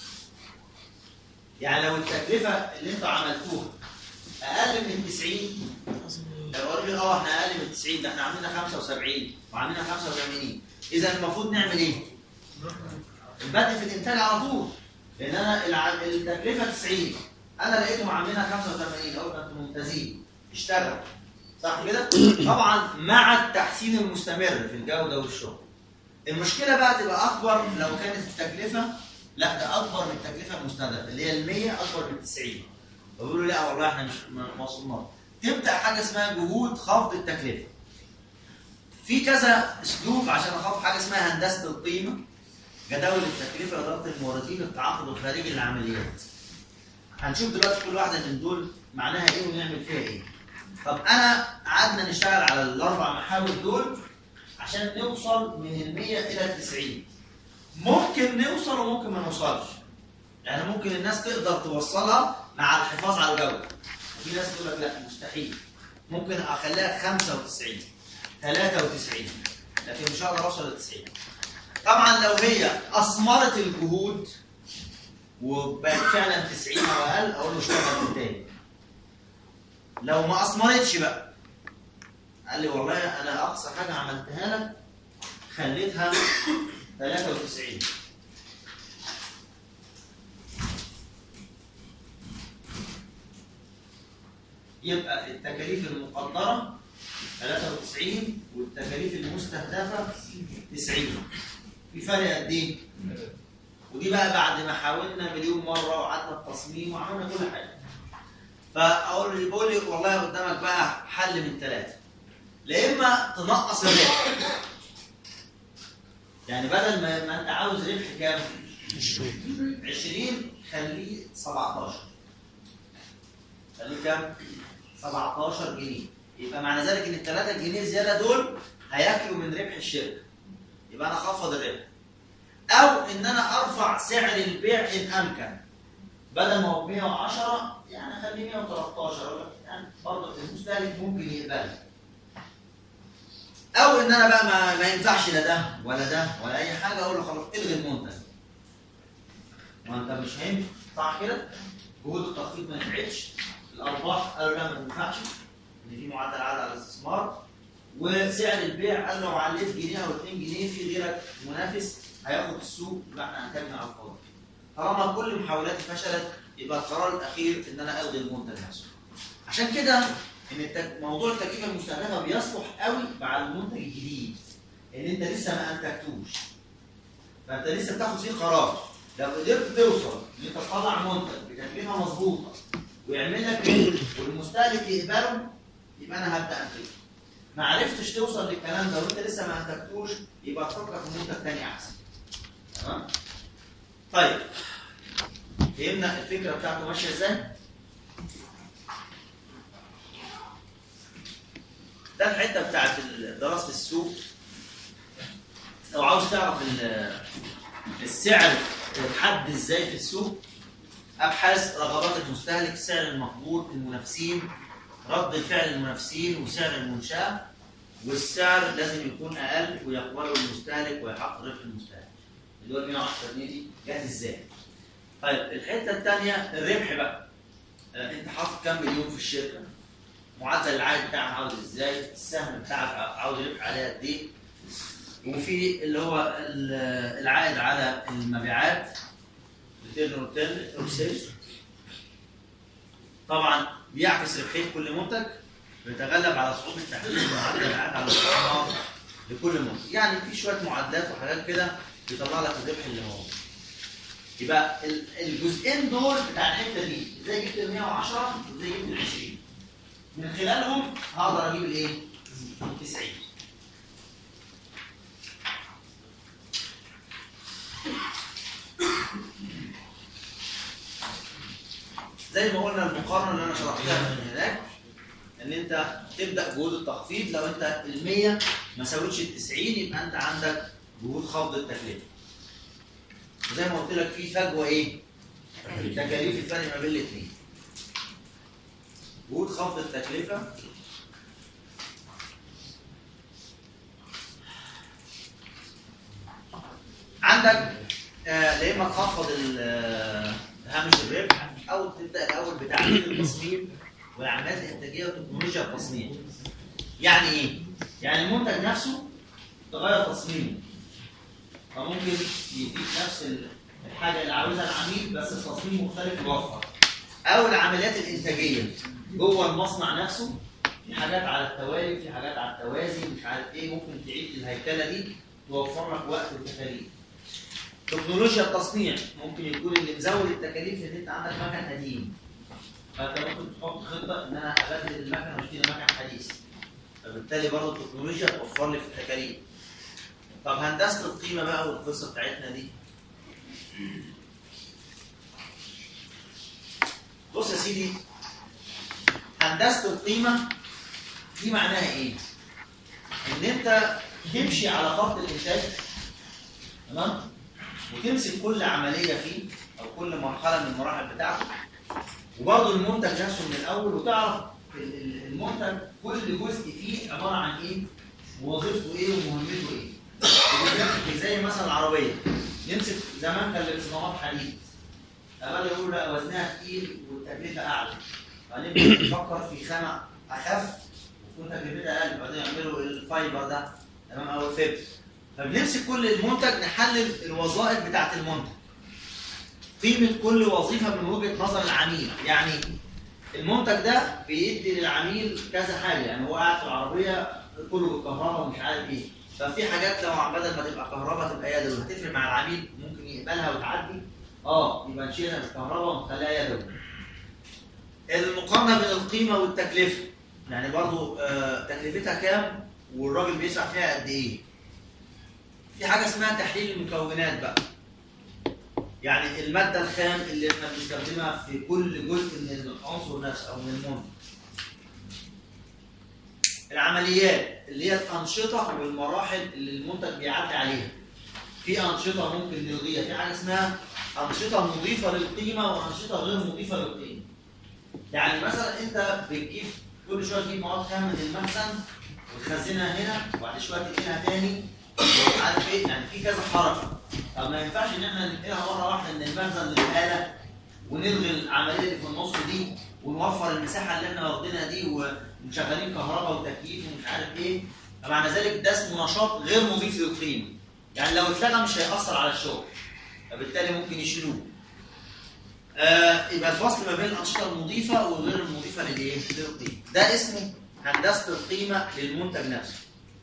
يعني لو التكلفه اللي انتوا عملتوها اقل من 90 لو قالوا لي اه احنا اقل من 90 ده احنا عاملينها 75 وعاملينها 85 اذا المفروض نعمل ايه؟ البدء في الانتاج على طول لان انا الع- التكلفه 90 انا لقيتهم عاملينها 85 اقول انتوا ممتازين اشتغل صح كده؟ طبعا مع التحسين المستمر في الجوده والشغل. المشكله بقى تبقى اكبر لو كانت التكلفه لا ده اكبر من التكلفه المستهدفه اللي هي ال 100 اكبر من 90. بيقولوا لا والله احنا مش ما ما وصلناش. تبدا حاجه اسمها جهود خفض التكلفه. في كذا اسلوب عشان اخفض حاجه اسمها هندسه القيمه جداول التكلفه اداره الموردين التعاقد الخارجي للعمليات. هنشوف دلوقتي كل واحده من دول معناها ايه ونعمل فيها ايه. طب انا قعدنا نشتغل على الاربع محاور دول عشان نوصل من ال 100 الى ال 90 ممكن نوصل وممكن ما نوصلش يعني ممكن الناس تقدر توصلها مع الحفاظ على الجوده وفي ناس تقول لك لا مستحيل ممكن اخليها 95 93 لكن مش هقدر اوصل ل 90 طبعا لو هي اثمرت الجهود وبقت فعلا 90 او اقل اقول له اشتغل تاني لو ما اثمرتش بقى قال لي والله انا اقصى حاجه عملتها لك خليتها 93 يبقى التكاليف المقدره 93 والتكاليف المستهدفه 90 في فرق قد ايه؟ ودي بقى بعد ما حاولنا مليون مره وقعدنا التصميم وعملنا كل حاجه فاقول لي بقول لي والله قدامك بقى حل من ثلاثه لا اما تنقص الربح يعني بدل ما, ما انت عاوز ربح كام؟ 20 خليه 17 خليه كام؟ 17 جنيه يبقى معنى ذلك ان ال 3 جنيه زياده دول هياكلوا من ربح الشركه يبقى انا اخفض الربح او ان انا ارفع سعر البيع ان امكن بدل ما هو 110 يعني اخليه 113 أقول لك يعني برضه المستهلك ممكن يقبلها او ان انا بقى ما, ما ينفعش لا ده ولا ده ولا اي حاجه اقول له خلاص الغي المنتج ما انت مش هينفع صح كده جهود التخفيض ما نفعتش الارباح قالوا لا ما تنفعش ان في معدل عائد على الاستثمار وسعر البيع قال لو عليت جنيه او 2 جنيه في غيرك منافس هياخد السوق يبقى احنا هنكمل على الفاضي طالما كل محاولاتي فشلت يبقى القرار الاخير ان انا الغي المنتج نفسه عشان كده ان التك... موضوع التكلفه المستهدفه بيصلح قوي مع المنتج الجديد ان انت لسه ما انتجتوش فانت لسه بتاخد فيه قرار لو قدرت توصل ان انت تطلع منتج بتكلفه مظبوطه ويعمل لك ربح والمستهلك يقبله يبقى انا هبدا انتج ما عرفتش توصل للكلام ده وانت لسه ما انتجتوش يبقى تفكر في منتج تاني احسن تمام طيب فهمنا الفكره بتاعته ماشيه ازاي ده الحته بتاعت دراسه السوق لو عاوز تعرف ال- السعر يتحدد ازاي في السوق ابحاث رغبات المستهلك سعر المقبول المنافسين رد فعل المنافسين وسعر المنشاه والسعر لازم يكون اقل ويقبله المستهلك ويحقق ربح المستهلك اللي هو 110 جنيه دي جت ازاي؟ طيب الحته الثانيه الربح بقى آه، انت حاطط كام مليون في الشركه معدل العائد بتاعك عاوز ازاي السهم بتاعك عاوز يربح عليه قد ايه وفي اللي هو ال- العائد على المبيعات ريتيرن اون سيلز طبعا بيعكس ربحيه كل منتج بيتغلب على صعوبه تحديد معدل العائد على الاستثمار لكل منتج يعني في شويه معادلات وحاجات كده بيطلع لك الربح اللي هو يبقى ال- الجزئين دول بتاع الحته دي ازاي جبت ال 110 وازاي جبت ال 20 من خلالهم هقدر اجيب الايه؟ 90 زي ما قلنا المقارنه اللي انا شرحتها من هناك ان انت تبدا جهود التخفيض لو انت ال 100 ما ساوتش ال 90 يبقى انت عندك جهود خفض التكلفه وزي ما قلت لك في فجوه ايه؟ تكاليف الفرق ما بين الاثنين جهود خفض التكلفه عندك آه، يا اما تخفض ال- آه، هامش الربح او تبدا الاول بتعديل التصميم والعمليات الانتاجيه وتكنولوجيا التصنيع. يعني ايه؟ يعني المنتج نفسه تغير تصميمه. فممكن يديك نفس ال- الحاجه اللي عاوزها العميل بس التصميم مختلف يوفر. او العمليات الانتاجيه جوه المصنع نفسه في حاجات على التوالي في حاجات على التوازي مش عارف ايه ممكن تعيد الهيكله دي توفر لك وقت وتكاليف. تكنولوجيا التصنيع ممكن يكون اللي مزود التكاليف ان انت عندك مكن قديم فانت ممكن تحط خطه ان انا ابدل المكنه واشتري مكن حديث فبالتالي برضه التكنولوجيا توفر لي في التكاليف طب هندسه القيمه بقى والقصه بتاعتنا دي بص يا سيدي هندسه القيمه دي معناها ايه؟ ان انت تمشي على خط الانتاج تمام؟ وتمسك كل عمليه فيه او كل مرحله من المراحل بتاعته وبرضه المنتج نفسه من الاول وتعرف ال- ال- المنتج كل جزء فيه عباره عن ايه ووظيفته ايه ومهمته ايه وبالذات زي مثلا العربيه نمسك زمان كان الاصطناعات حديد قبل يقول لا وزنها تقيل والتكلفه اعلى بعدين نفكر في خامه اخف وتكون تكلفتها اقل بعدين يعملوا الفايبر ده تمام او الفيبر فبنمسك كل المنتج نحلل الوظائف بتاعت المنتج قيمة كل وظيفة من وجهة نظر العميل يعني المنتج ده بيدي للعميل كذا حاجه يعني هو قاعد في العربيه كله بالكهرباء ومش عارف ايه ففي حاجات لو عم بدل ما تبقى كهرباء تبقى يدوي هتفرق مع العميل ممكن يقبلها وتعدي اه يبقى نشيلها بالكهرباء ونخليها يدوي المقارنه بين القيمه والتكلفه يعني برضو آه تكلفتها كام والراجل بيدفع فيها قد ايه في حاجه اسمها تحليل المكونات بقى يعني الماده الخام اللي احنا بنستخدمها في كل جزء من العنصر نفسه او من المنتج العمليات اللي هي الانشطه والمراحل اللي المنتج بيعدي عليها في انشطه ممكن نلغيها في حاجه اسمها انشطه مضيفه للقيمه وانشطه غير مضيفه للقيمه يعني مثلا انت بتجيب كل شويه تجيب مواد خام من المخزن وتخزنها هنا وبعد شويه تنقلها تاني مش عارف ايه يعني في كذا حركه طب ما ينفعش ان احنا ننقلها مره واحده من المخزن للاله ونلغي العمليه اللي في النص دي ونوفر المساحه اللي احنا واخدينها دي ومشغلين كهرباء وتكييف ومش عارف ايه فمعنى ذلك ده اسمه نشاط غير مضيف للقيمه يعني لو اتلغى مش هيأثر على الشغل فبالتالي ممكن يشيلوه آه يبقى الفصل ما بين الانشطه المضيفه والغير المضيفه للايه؟ للقيمه ده اسمه هندسه القيمه للمنتج نفسه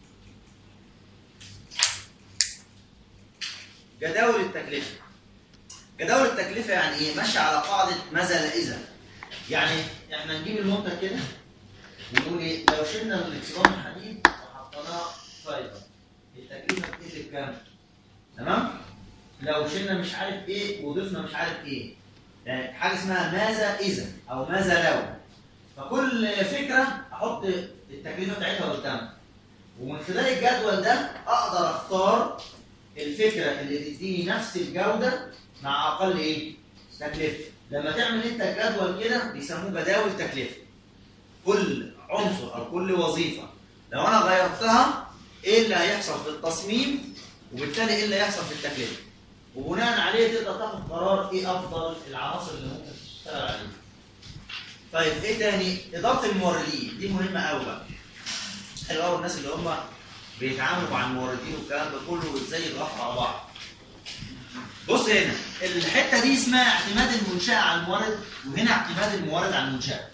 جداول التكلفه جداول التكلفه يعني ايه؟ ماشيه على قاعده ماذا لا اذا يعني احنا نجيب المنتج كده ونقول ايه؟ لو شلنا الاكسدام الحديد وحطيناه فايبر التكلفه بتقلب كام؟ تمام؟ لو شلنا مش عارف ايه وضفنا مش عارف ايه يعني حاجه اسمها ماذا اذا او ماذا لو فكل فكره احط التكلفه بتاعتها قدامي ومن خلال الجدول ده اقدر اختار الفكره اللي تديني نفس الجوده مع اقل ايه؟ تكلفه لما تعمل انت الجدول كده بيسموه جداول تكلفه كل عنصر او كل وظيفه لو انا غيرتها ايه اللي هيحصل في التصميم وبالتالي ايه اللي هيحصل في التكلفه وبناء عليه تقدر تاخد قرار ايه افضل العناصر اللي ممكن تشتغل عليها طيب ايه تاني اداره الموردين دي مهمه قوي بقى حلو قوي الناس اللي هم بيتعاملوا مع الموردين والكلام ده كله وازاي يضغطوا على بعض بص هنا الحته دي اسمها اعتماد المنشاه على المورد وهنا اعتماد المورد على المنشاه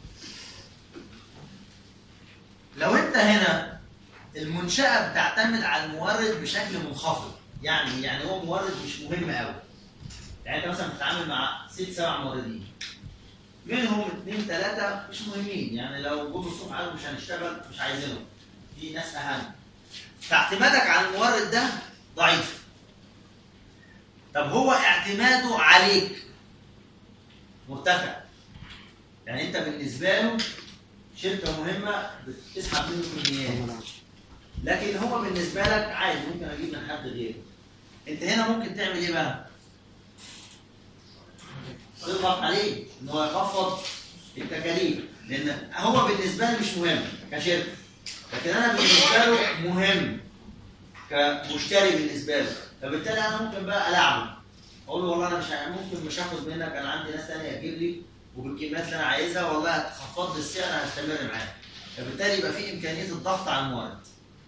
لو انت هنا المنشاه بتعتمد على المورد بشكل منخفض يعني يعني هو مورد مش مهم قوي يعني انت مثلا بتتعامل مع ست سبع موردين منهم اثنين ثلاثه مش مهمين يعني لو جم الصبح قالوا مش هنشتغل مش عايزينهم في ناس اهم فاعتمادك على المورد ده ضعيف طب هو اعتماده عليك مرتفع يعني انت بالنسبه له شركه مهمه بتسحب منه كميات لكن هو بالنسبه لك عادي ممكن اجيب من حد غيره انت هنا ممكن تعمل ايه بقى تضغط عليه ان هو يخفض التكاليف لان هو بالنسبه لي مش مهم كشركه لكن انا بالنسبه له مهم كمشتري بالنسبه له فبالتالي انا ممكن بقى العبه اقول له والله انا مش ه- ممكن مش هاخد منك انا عندي ناس ثانيه تجيب لي وبالكميات اللي انا عايزها والله هتخفض لي السعر انا هستمر معاك فبالتالي يبقى في امكانيه الضغط على المورد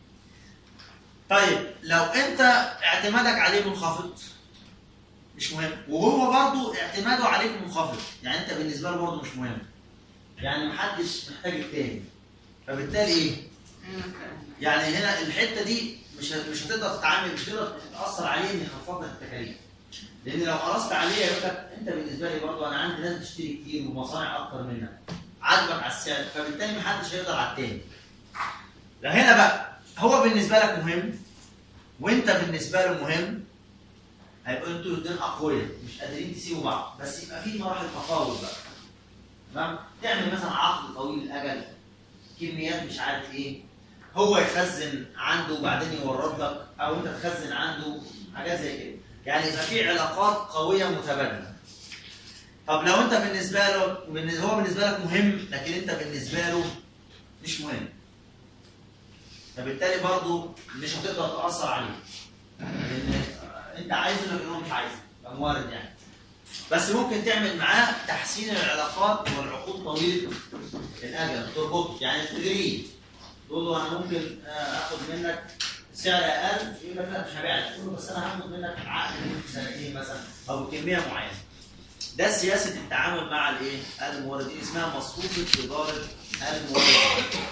طيب لو انت اعتمادك عليه منخفض مش مهم وهو برضو اعتماده عليك منخفض يعني انت بالنسبه له برضو مش مهم يعني محدش محتاج التاني فبالتالي ايه يعني هنا الحته دي مش ه- مش هتقدر تتعامل مش هتقدر تاثر عليه ان يخفض لك التكاليف لان لو قرصت عليه يقول لك انت بالنسبه لي برضو انا عندي ناس بتشتري كتير ومصانع اكتر منك عاجبك على السعر فبالتالي محدش هيقدر على التاني لا هنا بقى هو بالنسبه لك مهم وانت بالنسبه له مهم هيبقوا انتوا الاثنين اقوياء مش قادرين تسيبوا بعض بس يبقى في مراحل تفاوض بقى تمام تعمل مثلا عقد طويل الاجل كميات مش عارف ايه هو يخزن عنده وبعدين يورد لك او انت تخزن عنده حاجات زي كده يعني يبقى في علاقات قويه متبادله طب لو انت بالنسبه له بالنسبة- هو بالنسبه لك مهم لكن انت بالنسبه له مش مهم فبالتالي برضه مش هتقدر تاثر عليه لان انت عايزه لكن هو مش عايزه يبقى موارد يعني بس ممكن تعمل معاه تحسين العلاقات والعقود طويله الاجل تربطه يعني تدريب تقول له انا ممكن آه، اخد منك سعر اقل يقول لك لا مش هبيع لك تقول له بس انا هاخد منك عقد لمدة سنتين مثلا او كميه معينه ده سياسه التعامل مع الايه الموردين اسمها مصفوفه اداره الموردين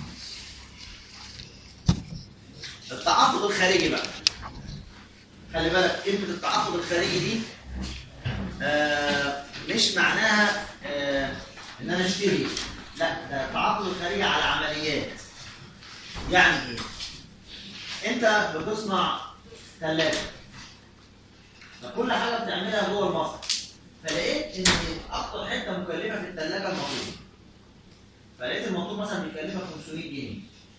التعاقد الخارجي بقى خلي بالك كلمه التعاقد الخارجي دي آه مش معناها آه ان انا اشتري لا ده التعاقد الخارجي على عمليات يعني ايه انت بتصنع ثلاجه فكل حاجه بتعملها جوه المصنع فلقيت ان اكتر حته مكلفه في الثلاجه الموتور فلقيت الموتور مثلا بيكلفك 500 جنيه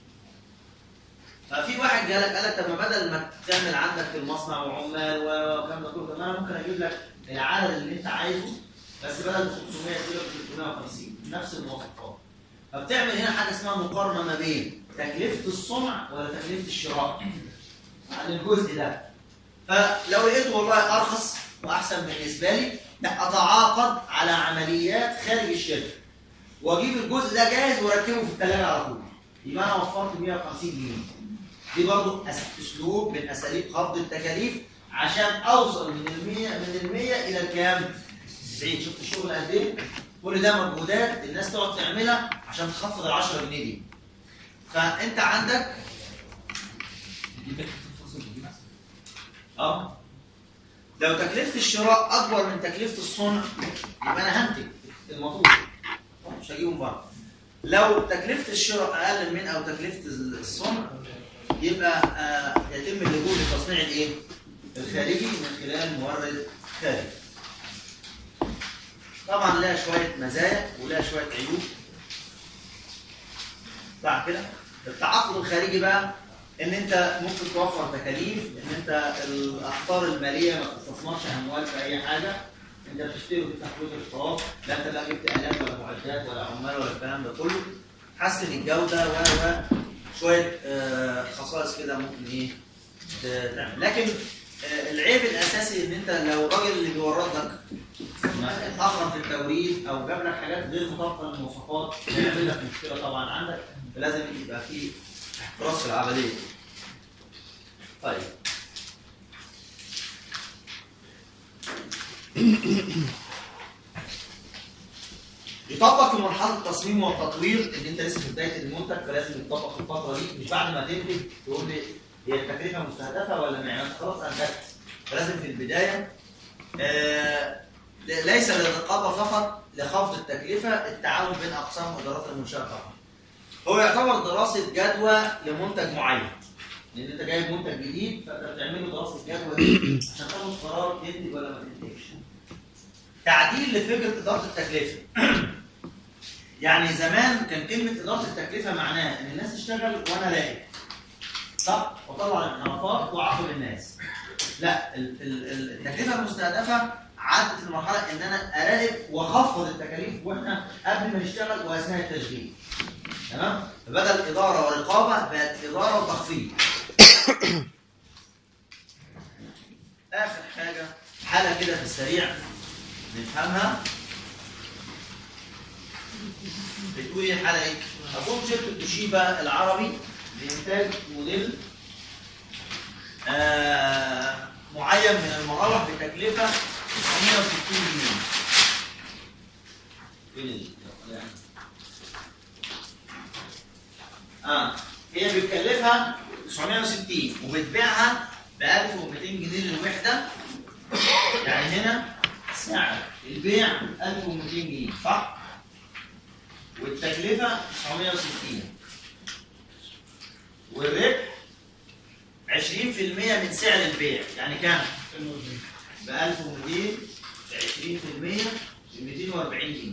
ففي واحد جالك قال لك طب ما بدل ما تعمل عندك في المصنع وعمال والكلام ده كله طب انا ممكن اجيب لك العدد اللي انت عايزه بس بدل 500 يجيب لك 350 نفس المواصفات فبتعمل هنا حاجه اسمها مقارنه ما بين تكلفه الصنع ولا تكلفه الشراء على الجزء ده فلو لقيته والله ارخص واحسن بالنسبه لي لا اتعاقد على عمليات خارج الشركه واجيب الجزء ده جاهز واركبه في الثلاجه على طول يبقى انا وفرت 150 جنيه دي برضو أس- اسلوب من اساليب خفض التكاليف عشان اوصل من ال 100 من ال 100 الى الكام؟ 90 شفت الشغل قد ايه؟ كل ده مجهودات الناس تقعد تعملها عشان تخفض ال 10 جنيه دي فانت عندك اه لو تكلفه الشراء اكبر من تكلفه الصنع يبقى انا هنتج الموتور مش هجيبه من بره لو تكلفه الشراء اقل من او تكلفه الصنع يبقى آه يتم اللجوء لتصنيع الايه؟ الخارجي من خلال مورد خارجي. طبعا لها شويه مزايا ولها شويه عيوب. صح كده؟ التعاقد الخارجي بقى ان انت ممكن توفر تكاليف ان انت الاخطار الماليه ما تستثمرش اموال في اي حاجه انت بتشتري وتفتح فلوس الاشتراك لا انت بقى جبت الات ولا معدات ولا عمال ولا الكلام ده كله حسن الجوده و و شويه آه، خصائص كده ممكن ايه ت- تعمل لكن آه، العيب الاساسي ان انت لو الراجل اللي بيورد لك اتاخر في التوريد او جاب لك حاجات غير مطابقه للمواصفات هيعمل لك مشكله طبعا عندك فلازم يبقى في احتراس في العمليه طيب يطبق في مرحله التصميم والتطوير ان انت لسه في بدايه المنتج فلازم يطبق في الفتره دي مش بعد ما تنتج تقول لي هي التكلفه مستهدفه ولا معيار خلاص انتجت فلازم في البدايه آه ليس للرقابه فقط لخفض التكلفه التعاون بين اقسام وادارات المنشاه فقط هو يعتبر دراسه جدوى لمنتج معين لان انت جايب منتج جديد فانت بتعمل له دراسه جدوى دي عشان تاخد قرار تنتج ولا ما تنتجش تعديل لفكره اداره التكلفه يعني زمان كان كلمه اداره التكلفه معناها ان الناس تشتغل وانا راقب صح واطلع الانحرافات واعاقب الناس لا ال- ال- ال- التكلفه المستهدفه عدت المرحله ان انا اراقب واخفض التكاليف واحنا قبل ما نشتغل واثناء التشغيل تمام فبدل اداره ورقابه بقت اداره وتخفيض اخر حاجه حاله كده في السريع نفهمها بتقول ايه الحاله ايه؟ اقوم شركه توشيبا العربي بانتاج موديل آه معين من المراوح بتكلفه 960 جنيه. فين ال- اه هي بتكلفها 960 وبتبيعها ب 1200 جنيه للوحده يعني هنا سعر البيع 1200 جنيه صح؟ والتكلفة 960 والربح 20% من سعر البيع يعني كام؟ ب 1200 ب 20% ب 240 جنيه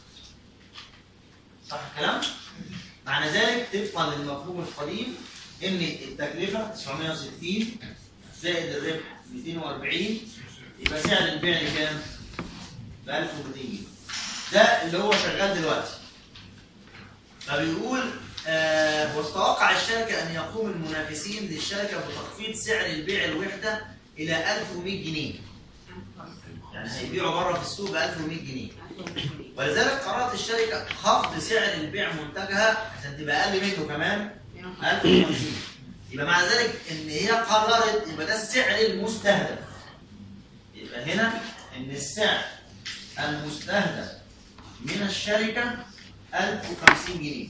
صح الكلام؟ معنى ذلك طبقا للمفهوم القديم ان التكلفة 960 زائد الربح 240 يبقى سعر البيع كام؟ ب 1200 جنيه ده اللي هو شغال دلوقتي فبيقول آه وتتوقع الشركة أن يقوم المنافسين للشركة بتخفيض سعر البيع الوحدة إلى 1100 جنيه يعني هيبيعوا بره في السوق ب 1100 جنيه ولذلك قررت الشركة خفض سعر البيع منتجها عشان تبقى أقل منه كمان 1050 يبقى مع ذلك إن هي قررت يبقى ده السعر المستهدف يبقى هنا إن السعر المستهدف من الشركة 1050 جنيه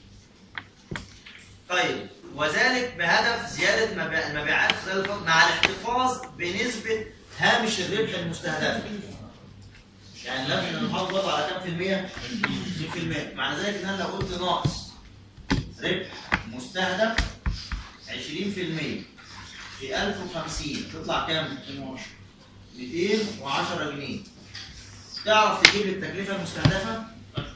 طيب وذلك بهدف زيادة مبيع- المبيعات خلال الفترة مع الاحتفاظ بنسبة هامش الربح المستهدف يعني لازم نحافظ على كام في المية؟ 20% معنى ذلك ان انا لو قلت ناقص ربح مستهدف 20% في 1050 تطلع كام؟ 210 جنيه تعرف تجيب التكلفة المستهدفة؟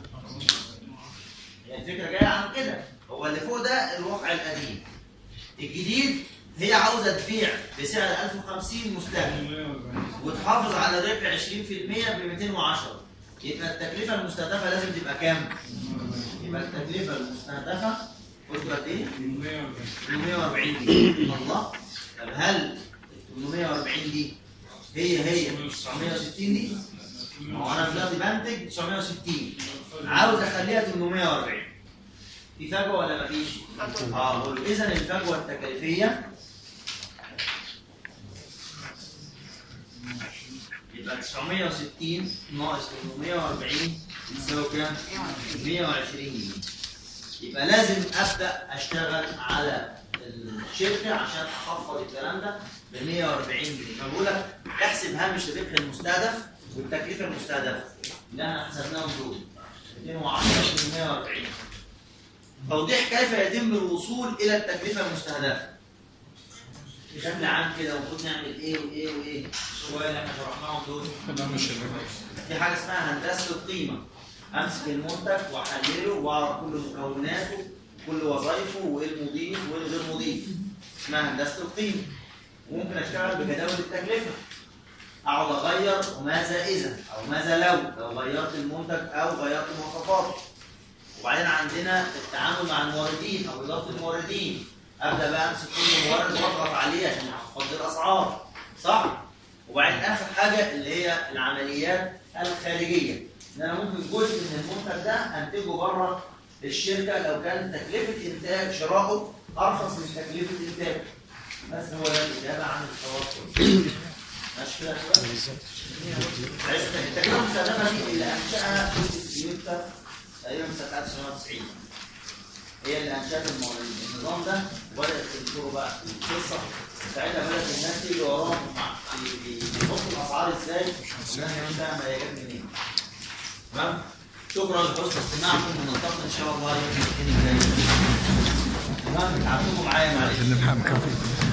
يعني الفكرة جاية عن كده هو اللي فوق ده الواقع القديم الجديد هي عاوزة تبيع بسعر 1050 مستهدف وتحافظ على الربح 20% ب 210 يبقى التكلفة المستهدفة لازم تبقى كام؟ يبقى التكلفة المستهدفة قلت قد ايه؟ 840 جنيه الله طب هل 840 دي هي هي 960 دي؟ ما هو انا دلوقتي بنتج 960 عاوز اخليها 840 في فجوه ولا مفيش؟ اه قول اذا الفجوه التكليفيه يبقى 960 ناقص 840 يساوي كام؟ 120 جنيه يبقى لازم ابدا اشتغل على الشركه عشان اخفض الكلام ده ب 140 جنيه فبقول لك احسب هامش الربح المستهدف والتكلفه المستهدفه اللي احنا حسبناهم دول 210 في 140 توضيح كيف يتم الوصول الى التكلفه المستهدفه بشكل عام كده المفروض نعمل ايه وايه وايه الشويه اللي احنا شرحناهم دول هامش الربح في حاجه اسمها هندسه القيمه امسك المنتج واحلله واعرف كل مكوناته كل وظائفه وايه المضيف وايه الغير مضيف اسمها هندسه القيمه وممكن اشتغل بجداول التكلفه اقعد اغير وماذا اذا او ماذا لو لو غيرت المنتج او غيرت مواصفاته وبعدين عندنا التعامل مع الموردين او اداره الموردين ابدا بقى امسك كل مورد واضغط عليه عشان اخفض الاسعار صح وبعدين اخر حاجه اللي هي العمليات الخارجيه ان انا ممكن جزء من المنتج ده انتجه بره الشركه لو كان تكلفه انتاج شرائه ارخص من تكلفه انتاج بس هو ده الاجابه عن التوتر ماشي كده يا شباب؟ التكلفه المستخدمه دي اللي انشاها تويوتا تقريبا سنه 1990 هي اللي انشات الموضوع النظام ده وبدات تنشره بقى القصه ساعتها بدات الناس تيجي وراهم بي- بي- بيحطوا الاسعار ازاي والناس مش فاهمه هي جت منين تمام شكرا لحسن استماعكم ونلتقي ان شاء الله يوم الاثنين الجاي تمام تعبتكم معايا معلش اللي محام كافي